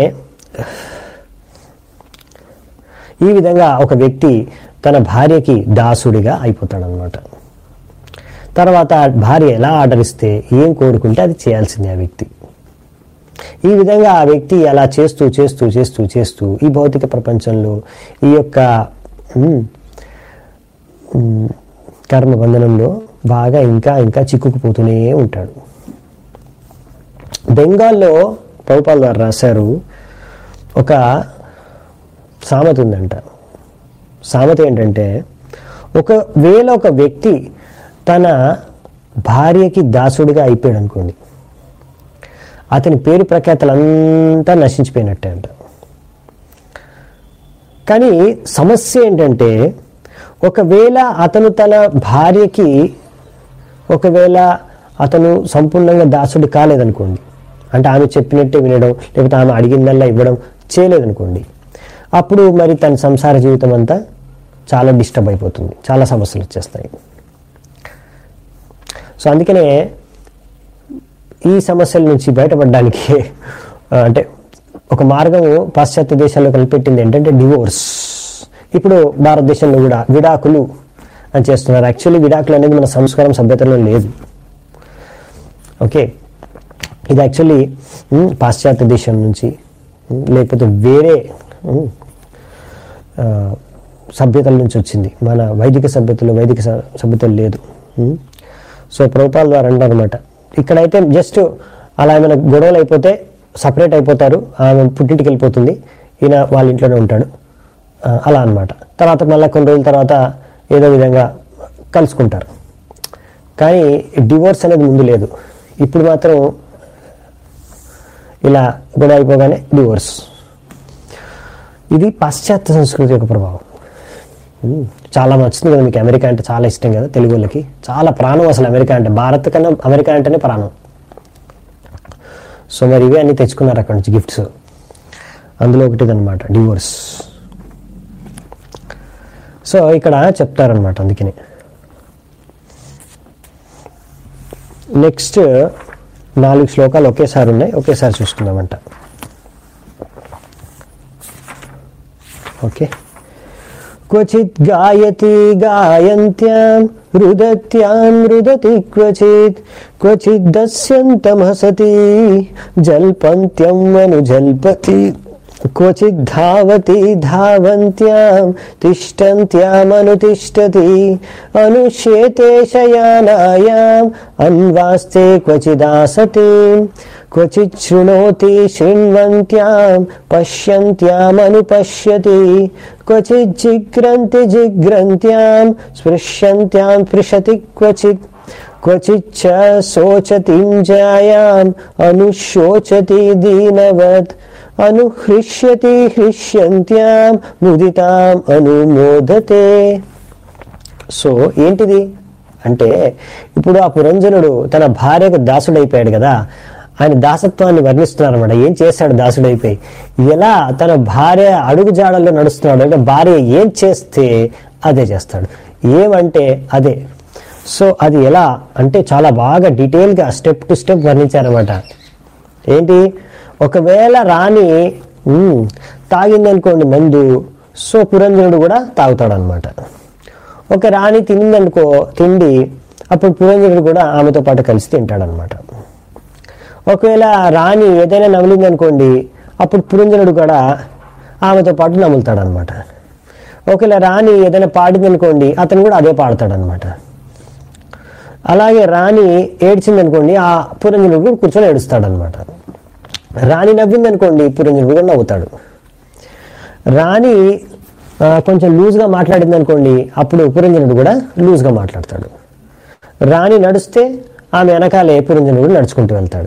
ఈ విధంగా ఒక వ్యక్తి తన భార్యకి దాసుడిగా అయిపోతాడు అనమాట తర్వాత భార్య ఎలా ఆర్డర్ ఇస్తే ఏం కోరుకుంటే అది చేయాల్సిందే ఆ వ్యక్తి ఈ విధంగా ఆ వ్యక్తి అలా చేస్తూ చేస్తూ చేస్తూ చేస్తూ ఈ భౌతిక ప్రపంచంలో ఈ యొక్క ఉమ్, ఉమ్, కర్మ బంధనంలో బాగా ఇంకా ఇంకా చిక్కుకుపోతూనే ఉంటాడు బెంగాల్లో పౌపాల్ గారు రాశారు ఒక సామెత ఉందంట సామెత ఏంటంటే ఒకవేళ ఒక వ్యక్తి తన భార్యకి దాసుడిగా అయిపోయాడు అనుకోండి అతని పేరు ప్రఖ్యాతలంతా నశించిపోయినట్టే అంట కానీ సమస్య ఏంటంటే ఒకవేళ అతను తన భార్యకి ఒకవేళ అతను సంపూర్ణంగా దాసుడు కాలేదనుకోండి అంటే ఆమె చెప్పినట్టే వినడం లేకపోతే ఆమె అడిగిందల్లా ఇవ్వడం చేయలేదనుకోండి అప్పుడు మరి తన సంసార జీవితం అంతా చాలా డిస్టర్బ్ అయిపోతుంది చాలా సమస్యలు వచ్చేస్తాయి సో అందుకనే ఈ సమస్యల నుంచి బయటపడడానికి ఆ, అంటే ఒక మార్గం పాశ్చాత్య దేశాల్లో కనిపెట్టింది ఏంటంటే డివోర్స్ ఇప్పుడు భారతదేశంలో కూడా విడాకులు అని చేస్తున్నారు యాక్చువల్లీ విడాకులు అనేది మన సంస్కారం సభ్యతలో లేదు ఓకే ఇది యాక్చువల్లీ ఉమ్, పాశ్చాత్య దేశం నుంచి ఉమ్, లేకపోతే వేరే ఉమ్, ఆ, సభ్యతల నుంచి వచ్చింది మన వైదిక సభ్యతలు వైదిక స- సభ్యతలు లేదు ఉమ్. సో ప్రభుపాల ద్వారా అంటారనమాట ఇక్కడైతే జస్ట్ అలా ఏమైనా గొడవలు అయిపోతే సపరేట్ అయిపోతారు ఆమె పుట్టింటికి వెళ్ళిపోతుంది ఈయన వాళ్ళ ఇంట్లోనే ఉంటాడు ఆ, అలా అన్నమాట తర్వాత మళ్ళీ కొన్ని రోజుల తర్వాత ఏదో విధంగా కలుసుకుంటారు కానీ డివోర్స్ అనేది ముందు లేదు ఇప్పుడు మాత్రం ఇలా గొడవ అయిపోగానే డివోర్స్ ఇది పాశ్చాత్య సంస్కృతి యొక్క ప్రభావం ఉమ్, చాలా నచ్చుతుంది కదా మీకు అమెరికా అంటే చాలా ఇష్టం కదా తెలుగు వాళ్ళకి చాలా ప్రాణం అసలు అమెరికా అంటే భారత్ కన్నా అమెరికా అంటేనే ప్రాణం సో మరి ఇవే అన్ని తెచ్చుకున్నారు అక్కడ నుంచి గిఫ్ట్స్ అందులో ఒకటి అనమాట డివోర్స్ సో ఇక్కడ చెప్తారనమాట అందుకని నెక్స్ట్ నాలుగు శ్లోకాలు ఒకేసారి ఉన్నాయి ఒకేసారి చూసుకుందామంట ఓకే క్వచిత్ గాయతి గాయంత్యాం రుదత్యాం రుదతి క్వచిత్ క్వచిద్ దస్యంతమసతి జల్పంత్యం అనుజల్పతి క్వచిద్ ధావతి ధావంత్యాం తిష్టంత్యామనుతిష్టతి అనుష్యేతే శయానాయాం అన్వాస్తే క్వచిదాసతి క్వచిత్ శృణోతి శృण्वन्त्यां పశ్యంత్యామనుపశ్యతి క్వచిత్ జిగ్రంతి జిగ్రంత్యాం స్పృశ్యంత్యాం స్పృశతి క్వచిత్ క్వచిచ్చ శోచతిం జాయాం అనుశోచతి దీనవత్ అనుహృష్యతి హృష్యంత్యాం ముదితాం అనుమోదతే సో ఏంటిది అంటే ఇప్పుడు ఆ పురంజనుడు తన భార్యకు దాసుడైపోయాడు కదా ఆయన దాసత్వాన్ని వర్ణిస్తున్నారు అనమాట ఏం చేశాడు దాసుడైపోయి ఎలా తన భార్య అడుగు జాడల్లో నడుస్తున్నాడు అంటే భార్య ఏం చేస్తే అదే చేస్తాడు ఏమంటే అదే సో అది ఎలా అంటే చాలా బాగా డీటెయిల్గా స్టెప్ టు స్టెప్ వర్ణించారనమాట ఏంటి ఒకవేళ రాణి ఉమ్, తాగిందనుకోండి మందు సో పురంజనుడు కూడా తాగుతాడు అనమాట ఒక రాణి తినిందనుకో తిండి అప్పుడు పురంజనుడు కూడా ఆమెతో పాటు కలిసి తింటాడనమాట ఒకవేళ రాణి ఏదైనా నమిలిందనుకోండి అప్పుడు పురంజనుడు కూడా ఆమెతో పాటు నములుతాడనమాట ఒకవేళ రాణి ఏదైనా పాడిందనుకోండి అతను కూడా అదే పాడతాడనమాట అలాగే రాణి ఏడ్చిందనుకోండి ఆ పురంజనుడు కూడా కూర్చొని ఏడుస్తాడనమాట రాణి నవ్విందనుకోండి పురంజనుడు కూడా నవ్వుతాడు రాణి ఆ, కొంచెం లూజ్గా మాట్లాడింది అనుకోండి అప్పుడు పురంజనుడు కూడా లూజ్గా మాట్లాడతాడు రాణి నడుస్తే ఆమె వెనకాలే పురంజనుడు కూడా నడుచుకుంటూ వెళ్తాడు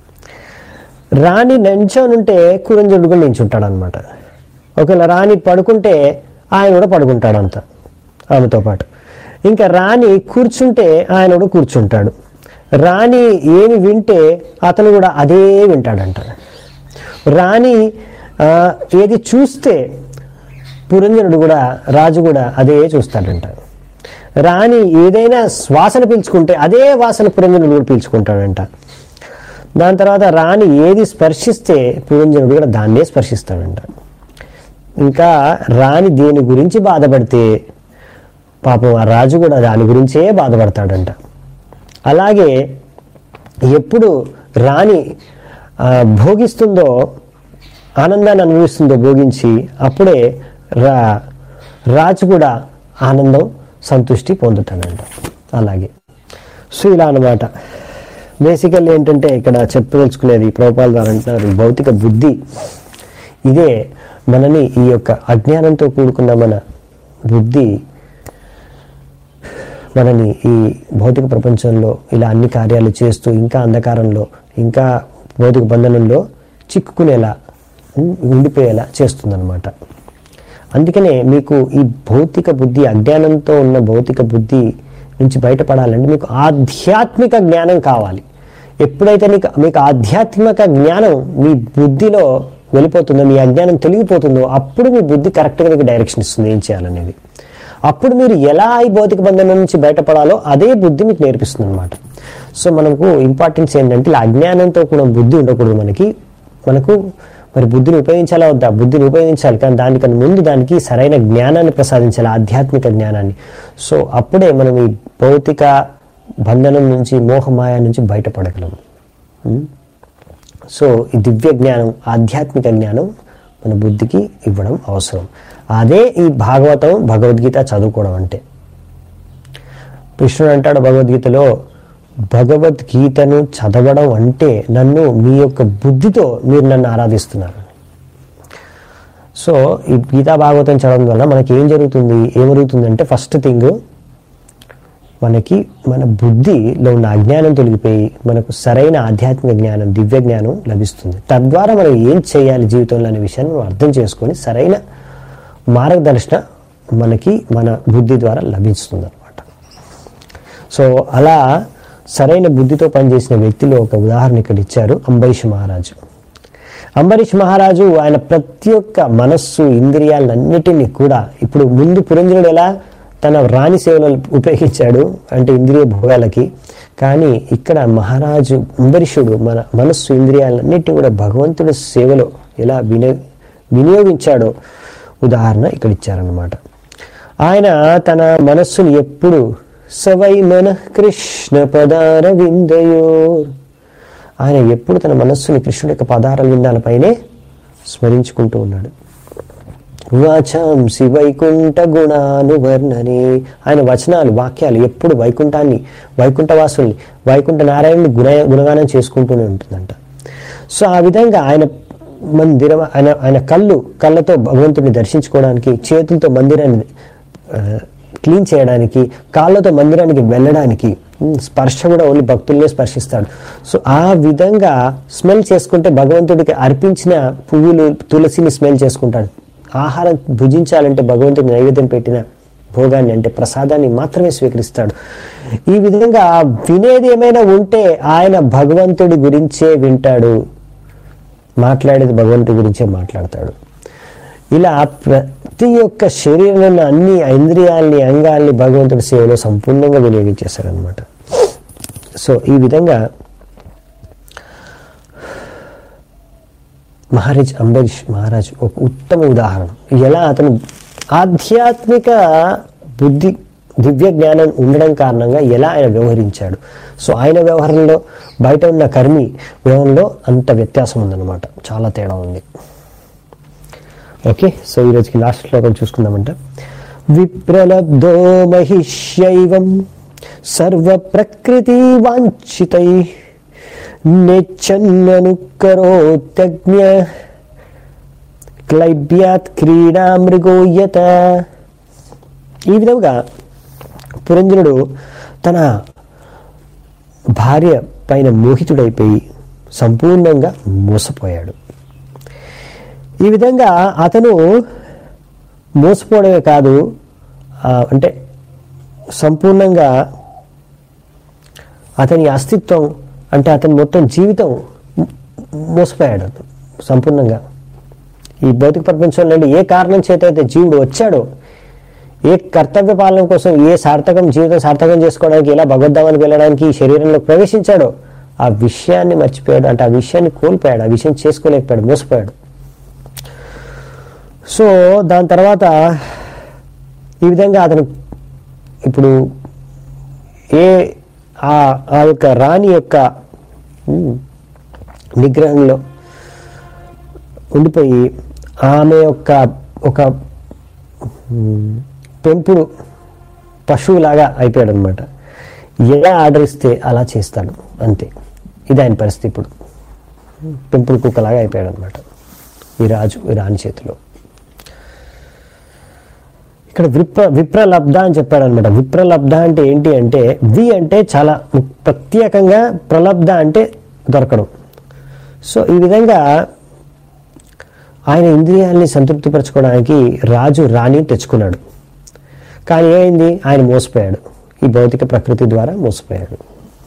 రాణి నించోనుంటే కురంజనుడు కూడా నించుంటాడు అనమాట ఒకవేళ రాణి పడుకుంటే ఆయన కూడా పడుకుంటాడు అంత ఆమెతో పాటు ఇంకా రాణి కూర్చుంటే ఆయన కూడా కూర్చుంటాడు రాణి ఏమి వింటే అతను కూడా అదే వింటాడంట రాణి ఆ, ఏది చూస్తే పురంజనుడు కూడా రాజు కూడా అదే చూస్తాడంట రాణి ఏదైనా శ్వాసన పీల్చుకుంటే అదే వాసన పురంజనుడు కూడా పీల్చుకుంటాడంట దాని తర్వాత రాణి ఏది స్పర్శిస్తే పురంజనుడు కూడా దాన్నే స్పర్శిస్తాడంట ఇంకా రాణి దేని గురించి బాధపడితే పాపం ఆ రాజు కూడా దాని గురించే బాధపడతాడంట అలాగే ఎప్పుడు రాణి ఆ, భోగిస్తుందో ఆనందాన్ని అనుభవిస్తుందో భోగించి అప్పుడే రా రాజు కూడా ఆనందం సంతృష్టి పొందుతాడంట అలాగే సో ఇలా అనమాట బేసికల్ ఏంటంటే ఇక్కడ చెప్పదలుచుకునేది ప్రోపాల ద్వారా అంటున్నారు భౌతిక బుద్ధి ఇదే మనని ఈ యొక్క అజ్ఞానంతో కూడుకున్న మన బుద్ధి మనని ఈ భౌతిక ప్రపంచంలో ఇలా అన్ని కార్యాలు చేస్తూ ఇంకా అంధకారంలో ఇంకా భౌతిక బంధనంలో చిక్కుకునేలా ఉం, ఉండిపోయేలా చేస్తుందన్నమాట అందుకనే మీకు ఈ భౌతిక బుద్ధి అజ్ఞానంతో ఉన్న భౌతిక బుద్ధి నుంచి బయటపడాలంటే మీకు ఆధ్యాత్మిక జ్ఞానం కావాలి ఎప్పుడైతే మీకు మీకు ఆధ్యాత్మిక జ్ఞానం మీ బుద్ధిలో వెళ్ళిపోతుందో మీ అజ్ఞానం తొలగిపోతుందో అప్పుడు మీ బుద్ధి కరెక్ట్గా మీకు డైరెక్షన్ ఇస్తుంది ఏం చేయాలనేది అప్పుడు మీరు ఎలా ఈ భౌతిక బంధనం నుంచి బయటపడాలో అదే బుద్ధి మీకు నేర్పిస్తుంది అనమాట సో మనకు ఇంపార్టెన్స్ ఏంటంటే ఇలా అజ్ఞానంతో కూడా బుద్ధి ఉండకూడదు మనకి మనకు మరి బుద్ధిని ఉపయోగించాలా వద్దా బుద్ధిని ఉపయోగించాలి కానీ దానికన్నా ముందు దానికి సరైన జ్ఞానాన్ని ప్రసాదించాలి ఆధ్యాత్మిక జ్ఞానాన్ని సో అప్పుడే మనం ఈ భౌతిక బంధనం నుంచి మోహమాయ నుంచి బయటపడగలం ఉం? సో ఈ దివ్య జ్ఞానం ఆధ్యాత్మిక జ్ఞానం మన బుద్ధికి ఇవ్వడం అవసరం అదే ఈ భాగవతం భగవద్గీత చదువుకోవడం అంటే కృష్ణుడు అంటాడు భగవద్గీతలో భగవద్గీతను చదవడం అంటే నన్ను మీ యొక్క బుద్ధితో మీరు నన్ను ఆరాధిస్తున్నారు సో ఈ గీతా భాగవతం చదవడం వల్ల మనకి ఏం జరుగుతుంది ఏమరుగుతుందంటే ఫస్ట్ థింగ్ మనకి మన బుద్ధిలో ఉన్న అజ్ఞానం తొలగిపోయి మనకు సరైన ఆధ్యాత్మిక జ్ఞానం దివ్య జ్ఞానం లభిస్తుంది తద్వారా మనం ఏం చేయాలి జీవితంలో అనే విషయాన్ని మనం అర్థం చేసుకొని సరైన మార్గదర్శన మనకి మన బుద్ధి ద్వారా లభిస్తుంది అనమాట సో అలా సరైన బుద్ధితో పనిచేసిన వ్యక్తిలో ఒక ఉదాహరణ ఇక్కడ ఇచ్చారు అంబరీష్ మహారాజు అంబరీష్ మహారాజు ఆయన ప్రతి ఒక్క మనస్సు ఇంద్రియాలన్నిటినీ కూడా ఇప్పుడు ముందు పురంజనుడు ఎలా తన రాణి సేవలో ఉపయోగించాడు అంటే ఇంద్రియ భోగాలకి కానీ ఇక్కడ మహారాజు అంబరీషుడు మన మనస్సు ఇంద్రియాలన్నిటిని కూడా భగవంతుడి సేవలో ఎలా వినియో వినియోగించాడో ఉదాహరణ ఇక్కడ ఇచ్చారన్నమాట ఆయన తన మనస్సుని ఎప్పుడు సవై మన కృష్ణ పదార విందయోర్ ఆయన ఎప్పుడు తన మనస్సుని కృష్ణుడి యొక్క పదార విందాలపైనే స్మరించుకుంటూ ఉన్నాడు వాచాంసి వైకుంఠ గుణానువర్ణనే ఆయన వచనాలు వాక్యాలు ఎప్పుడు వైకుంఠాన్ని వైకుంఠవాసుల్ని వైకుంఠ నారాయణుని గుణ గుణగానం చేసుకుంటూనే ఉంటుందంట సో ఆ విధంగా ఆయన మందిరం ఆయన ఆయన కళ్ళు కళ్ళతో భగవంతుడిని దర్శించుకోవడానికి చేతులతో మందిరాన్ని ఆ, క్లీన్ చేయడానికి కాళ్ళతో మందిరానికి వెళ్ళడానికి ఉమ్, స్పర్శ కూడా ఓన్లీ భక్తుల్నే స్పర్శిస్తాడు సో ఆ విధంగా స్మెల్ చేసుకుంటే భగవంతుడికి అర్పించిన పువ్వులు తులసిని స్మెల్ చేసుకుంటాడు ఆహారం భుజించాలంటే భగవంతుడికి నైవేద్యం పెట్టిన భోగాన్ని అంటే ప్రసాదాన్ని మాత్రమే స్వీకరిస్తాడు ఈ విధంగా వినేది ఏమైనా ఉంటే ఆయన భగవంతుడి గురించే వింటాడు మాట్లాడేది భగవంతుడి గురించే మాట్లాడతాడు ఇలా ప్రతి ఒక్క శరీరంలో ఉన్న అన్ని ఇంద్రియాల్ని అంగాల్ని భగవంతుడి సేవలో సంపూర్ణంగా వినియోగించేశారనమాట సో ఈ విధంగా మహారాజ్ అంబరీష్ మహారాజ్ ఒక ఉత్తమ ఉదాహరణ ఎలా అతను ఆధ్యాత్మిక బుద్ధి దివ్య జ్ఞానం ఉండడం కారణంగా ఎలా ఆయన వ్యవహరించాడు సో ఆయన వ్యవహారంలో బయట ఉన్న కర్మి వ్యవహారంలో అంత వ్యత్యాసం ఉందన్నమాట చాలా తేడా ఉంది ఓకే సో ఈరోజుకి లాస్ట్ శ్లోకం చూసుకుందామంట విప్రలబ్ధో మహిష్యైవం సర్వ ప్రకృతి వాంఛితై నెచ్చన్ననుకరోత్యజ్ఞ క్లైబ్యాత్ క్రీడా మృగోయత ఈ విధంగా పురంజనుడు తన భార్య పైన మోహితుడైపోయి సంపూర్ణంగా మోసపోయాడు ఈ విధంగా అతను మోసపోవడమే కాదు ఆ, అంటే సంపూర్ణంగా అతని అస్తిత్వం అంటే అతని మొత్తం జీవితం మో- మోసపోయాడు అతను సంపూర్ణంగా ఈ భౌతిక ప్రపంచంలో నుండి ఏ కారణం చేత అయితే జీవుడు వచ్చాడో ఏ కర్తవ్య పాలన కోసం ఏ సార్థకం జీవితం సార్థకం చేసుకోవడానికి ఎలా భగవద్ధామానికి వెళ్ళడానికి ఈ శరీరంలో ప్రవేశించాడో ఆ విషయాన్ని మర్చిపోయాడు అంటే ఆ విషయాన్ని కోల్పోయాడు ఆ విషయం చేసుకోలేకపోయాడు మోసపోయాడు సో దాని తర్వాత ఈ విధంగా అతను ఇప్పుడు ఏ ఆ ఆ యొక్క రాణి యొక్క ఉమ్, నిగ్రహంలో ఉండిపోయి ఆమె యొక్క ఒక ఉమ్, పెంపుడు పశువులాగా అయిపోయాడు అనమాట ఎలా ఆర్డర్ ఇస్తే అలా చేస్తాడు అంతే ఇది ఆయన పరిస్థితి ఇప్పుడు పెంపుడు కుక్కలాగా అయిపోయాడు అనమాట ఈ రాజు ఈ రాణి చేతిలో ఇక్కడ విప్ర విప్రలబ్ధ అని చెప్పాడు అనమాట విప్రలబ్ధ అంటే ఏంటి అంటే వి అంటే చాలా ప్రత్యేకంగా ప్రలబ్ధ అంటే దొరకడం సో ఈ విధంగా ఆయన ఇంద్రియాల్ని సంతృప్తిపరచుకోవడానికి రాజు రాణి తెచ్చుకున్నాడు కానీ ఏమైంది ఆయన మోసపోయాడు ఈ భౌతిక ప్రకృతి ద్వారా మోసపోయాడు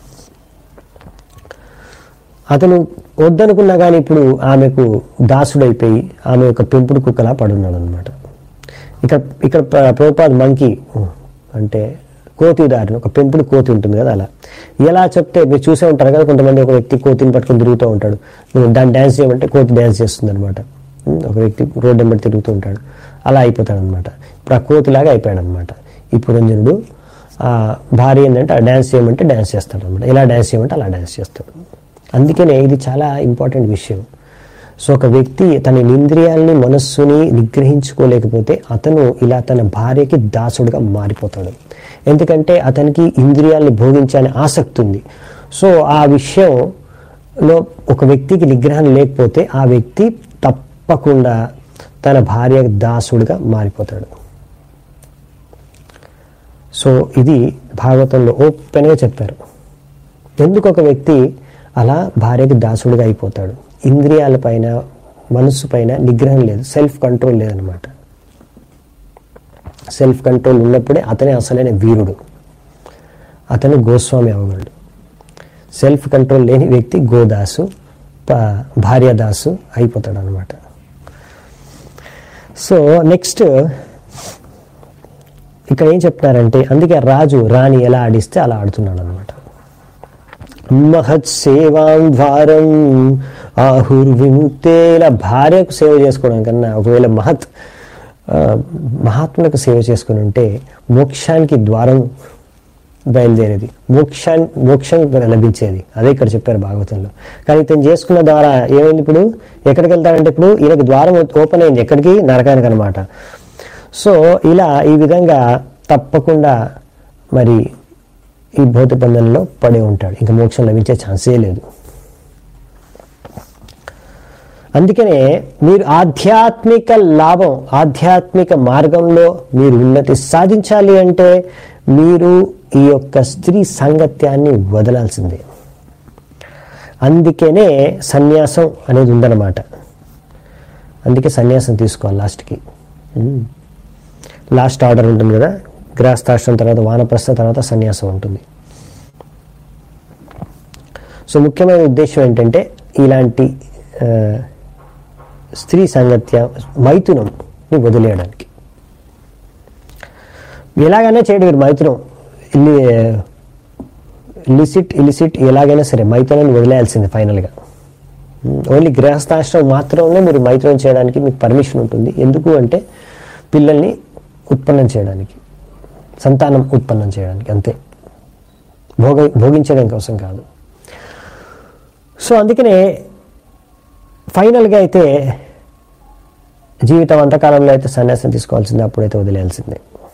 అతను వద్దనుకున్నా కానీ ఇప్పుడు ఆమెకు దాసుడైపోయి ఆమె యొక్క పెంపుడు కుక్కలా పడున్నాడు అనమాట ఇక్కడ ఇక్కడ ప్ర- ప్రభుపాద్ మంకీ అంటే కోతి ఉదాహరణ ఒక పెంపుడు కోతి ఉంటుంది కదా అలా ఎలా చెప్తే మీరు చూసే ఉంటారు కదా కొంతమంది ఒక వ్యక్తి కోతిని పట్టుకొని తిరుగుతూ ఉంటాడు నువ్వు దాన్ని డ్యాన్స్ చేయమంటే కోతి డ్యాన్స్ చేస్తుంది అనమాట ఒక వ్యక్తి రోడ్డు వెంబడి తిరుగుతూ ఉంటాడు అలా అయిపోతాడు అనమాట ఇప్పుడు ఆ కోతిలాగా అయిపోయాడు అనమాట ఈ పురంజనుడు ఆ భార్య ఏంటంటే ఆ డ్యాన్స్ చేయమంటే డ్యాన్స్ చేస్తాడు అనమాట ఎలా డ్యాన్స్ చేయమంటే అలా డ్యాన్స్ చేస్తాడు అందుకనే ఇది చాలా ఇంపార్టెంట్ విషయం సో ఒక వ్యక్తి తన ఇంద్రియాలని మనస్సుని నిగ్రహించుకోలేకపోతే అతను ఇలా తన భార్యకి దాసుడుగా మారిపోతాడు ఎందుకంటే అతనికి ఇంద్రియాలని భోగించాలని ఆసక్తి ఉంది సో ఆ విషయంలో ఒక వ్యక్తికి నిగ్రహం లేకపోతే ఆ వ్యక్తి తప్పకుండా తన భార్య దాసుడుగా మారిపోతాడు సో ఇది భాగవతంలో ఓపెన్గా చెప్పారు ఎందుకు ఒక వ్యక్తి అలా భార్యకి దాసుడిగా అయిపోతాడు ఇంద్రియాలపైన మనస్సు పైన నిగ్రహం లేదు సెల్ఫ్ కంట్రోల్ లేదనమాట సెల్ఫ్ కంట్రోల్ ఉన్నప్పుడే అతనే అసలైన వీరుడు అతను గోస్వామి అవ్వగలడు సెల్ఫ్ కంట్రోల్ లేని వ్యక్తి గోదాసు ప- భార్యాదాసు అయిపోతాడు అనమాట సో నెక్స్ట్ ఇక్కడ ఏం చెప్తున్నారంటే అందుకే రాజు రాణి ఎలా ఆడిస్తే అలా ఆడుతున్నాడు అనమాట మహత్ సేవాం ద్వారం ఆహుర్విముక్తే ఇలా భార్యకు సేవ చేసుకోవడం కన్నా ఒకవేళ మహత్ ఆ, మహాత్ములకు సేవ చేసుకుని ఉంటే మోక్షానికి ద్వారం బయలుదేరేది మోక్షాన్ మోక్షం లభించేది అదే ఇక్కడ చెప్పారు భాగవతంలో కానీ ఇతను చేసుకున్న ద్వారా ఏమైంది ఇప్పుడు ఎక్కడికి వెళ్తాడంటే ఇప్పుడు ఈయనకి ద్వారం ఓపెన్ అయింది ఎక్కడికి నరకానికి అనమాట సో ఇలా ఈ విధంగా తప్పకుండా మరి ఈ భౌతిక బంధంలో పడి ఉంటాడు ఇంకా మోక్షం లభించే ఛాన్సే లేదు అందుకనే మీరు ఆధ్యాత్మిక లాభం ఆధ్యాత్మిక మార్గంలో మీరు ఉన్నతి సాధించాలి అంటే మీరు ఈ యొక్క స్త్రీ సాంగత్యాన్ని వదలాల్సిందే అందుకనే సన్యాసం అనేది ఉందన్నమాట అందుకే సన్యాసం తీసుకోవాలి లాస్ట్కి ఉమ్. లాస్ట్ ఆర్డర్ ఉంటుంది కదా గ్రాస్తాశ్రం తర్వాత వానప్రస్థ తర్వాత సన్యాసం ఉంటుంది సో ముఖ్యమైన ఉద్దేశం ఏంటంటే ఇలాంటి ఆ, స్త్రీ సాంగత్య మైథునంని వదిలేయడానికి ఎలాగైనా చేయడం మీరు మైథునం ఇల్లి లిసిట్ ఇలిసిట్ ఎలాగైనా సరే మైథునాన్ని వదిలేయాల్సిందే ఫైనల్గా ఓన్లీ గృహస్థాశ్రమం మాత్రమే మీరు మైత్రం చేయడానికి మీకు పర్మిషన్ ఉంటుంది ఎందుకు అంటే పిల్లల్ని ఉత్పన్నం చేయడానికి సంతానం ఉత్పన్నం చేయడానికి అంతే భోగ భోగించడం కోసం కాదు సో అందుకనే ఫైనల్గా అయితే జీవితం అంతకాలంలో అయితే సన్యాసం తీసుకోవాల్సిందే అప్పుడైతే వదిలేయాల్సిందే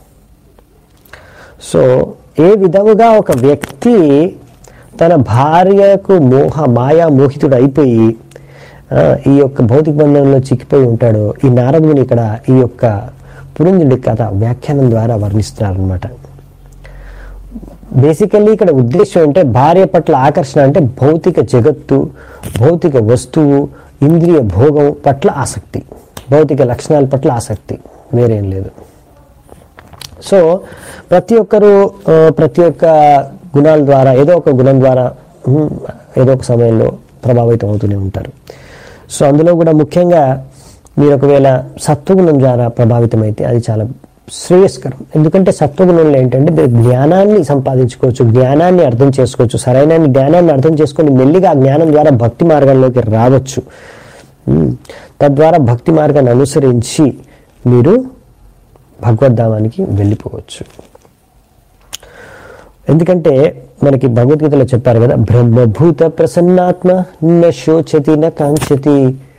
సో ఏ విధముగా ఒక వ్యక్తి తన భార్యకు మోహ మాయా మోహితుడు అయిపోయి ఆ, ఈ యొక్క భౌతిక బంధంలో చిక్కిపోయి ఉంటాడో ఈ నారదుని ఇక్కడ ఈ యొక్క పురంజుడి కథ వ్యాఖ్యానం ద్వారా వర్ణిస్తున్నారనమాట బేసికల్లీ ఇక్కడ ఉద్దేశం అంటే భార్య పట్ల ఆకర్షణ అంటే భౌతిక జగత్తు భౌతిక వస్తువు ఇంద్రియ భోగం పట్ల ఆసక్తి భౌతిక లక్షణాల పట్ల ఆసక్తి వేరేం లేదు సో ప్రతి ఒక్కరూ ఆ, ప్రతి ఒక్క గుణాల ద్వారా ఏదో ఒక గుణం ద్వారా ఉమ్, ఏదో ఒక సమయంలో ప్రభావితం అవుతూనే ఉంటారు సో అందులో కూడా ముఖ్యంగా మీరు ఒకవేళ సత్వగుణం ద్వారా ప్రభావితం అయితే అది చాలా శ్రేయస్కరం ఎందుకంటే సత్వగుణంలో ఏంటంటే మీరు జ్ఞానాన్ని సంపాదించుకోవచ్చు జ్ఞానాన్ని అర్థం చేసుకోవచ్చు సరైన జ్ఞానాన్ని అర్థం చేసుకొని మెల్లిగా ఆ జ్ఞానం ద్వారా భక్తి మార్గంలోకి రావచ్చు ఉమ్, తద్వారా భక్తి మార్గాన్ని అనుసరించి మీరు భగవద్ధామానికి వెళ్ళిపోవచ్చు ఎందుకంటే మనకి భగవద్గీతలో చెప్పారు కదా బ్రహ్మభూత ప్రసన్నాత్మ న శోచతి న కాంక్షతి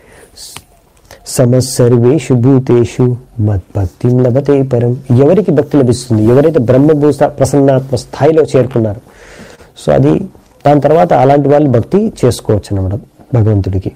సమసర్వేషు భూతేషు మద్భక్తి లభతే పరం ఎవరికి భక్తి లభిస్తుంది ఎవరైతే బ్రహ్మభూత ప్రసన్నాత్మ స్థాయిలో చేరుకున్నారు సో అది దాని తర్వాత అలాంటి వాళ్ళు భక్తి చేసుకోవచ్చు అన్నమాట భగవంతుడికి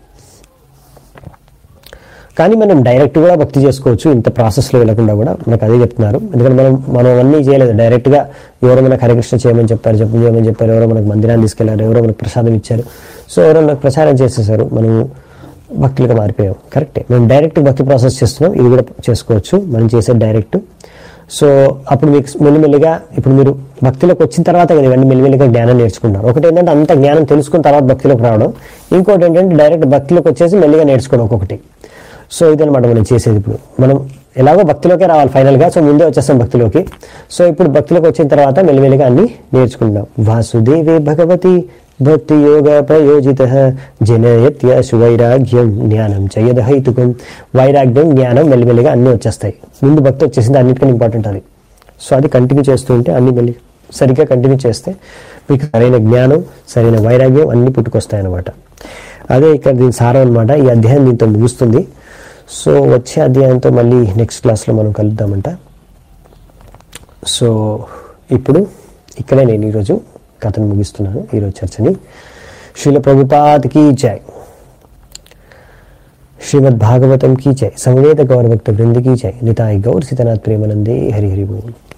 కానీ మనం డైరెక్ట్ కూడా భక్తి చేసుకోవచ్చు ఇంత ప్రాసెస్లో వెళ్ళకుండా కూడా మనకు అదే చెప్తున్నారు ఎందుకంటే మనం మనం అన్నీ చేయలేదు డైరెక్ట్గా ఎవరో మనకు హరికృష్ణ చేయమని చెప్పారు జపం చేయమని చెప్పారు ఎవరో మనకు మందిరాన్ని తీసుకెళ్లారు ఎవరో మనకు ప్రసాదం ఇచ్చారు సో ఎవరో మనకు ప్రచారం చేసేసారు మనం భక్తులుగా మారిపోయాం కరెక్టే మేము డైరెక్ట్ భక్తి ప్రాసెస్ చేస్తున్నాం ఇది కూడా చేసుకోవచ్చు మనం చేసే డైరెక్ట్ సో అప్పుడు మీకు మెల్లిమెల్లిగా ఇప్పుడు మీరు భక్తిలోకి వచ్చిన తర్వాత కదా ఇవన్నీ మెల్లిమెల్లిగా జ్ఞానం నేర్చుకుంటారు ఒకటి ఏంటంటే అంత జ్ఞానం తెలుసుకున్న తర్వాత భక్తిలోకి రావడం ఇంకోటి ఏంటంటే డైరెక్ట్ భక్తిలోకి వచ్చేసి మెల్లిగా నేర్చుకోవడం ఒక్కొక్కటి సో ఇదనమాట మనం చేసేది ఇప్పుడు మనం ఎలాగో భక్తిలోకే రావాలి ఫైనల్గా సో ముందే వచ్చేస్తాం భక్తిలోకి సో ఇప్పుడు భక్తిలోకి వచ్చిన తర్వాత మెల్లిమెల్లిగా అన్ని నేర్చుకుంటాం వాసుదేవే భగవతి భక్తి యోగ ప్రయోజిత జనయత్యసు వైరాగ్యం జ్ఞానం చయద హైతుకం వైరాగ్యం జ్ఞానం మెల్లిమెల్లిగా అన్నీ వచ్చేస్తాయి ముందు భక్తి వచ్చేసింది అన్నిటికన్నా ఇంపార్టెంట్ అది సో అది కంటిన్యూ చేస్తూ ఉంటే అన్ని మెల్లి సరిగ్గా కంటిన్యూ చేస్తే మీకు సరైన జ్ఞానం సరైన వైరాగ్యం అన్ని పుట్టుకొస్తాయి అన్నమాట అదే ఇక్కడ దీని సారం అనమాట ఈ అధ్యాయం దీంతో ముగుస్తుంది సో వచ్చే అధ్యాయంతో మళ్ళీ నెక్స్ట్ క్లాస్లో మనం కలుద్దామంట సో ఇప్పుడు ఇక్కడే నేను ఈరోజు కథను ముగిస్తున్నాను ఈరోజు చర్చని శీల ప్రభుపాద్కి జై श्रीमद् भागवतम की जय संवेद गौर भक्त वृंद की जय निताई गौर सीतानाथ प्रेमानंदे हरि हरि बोल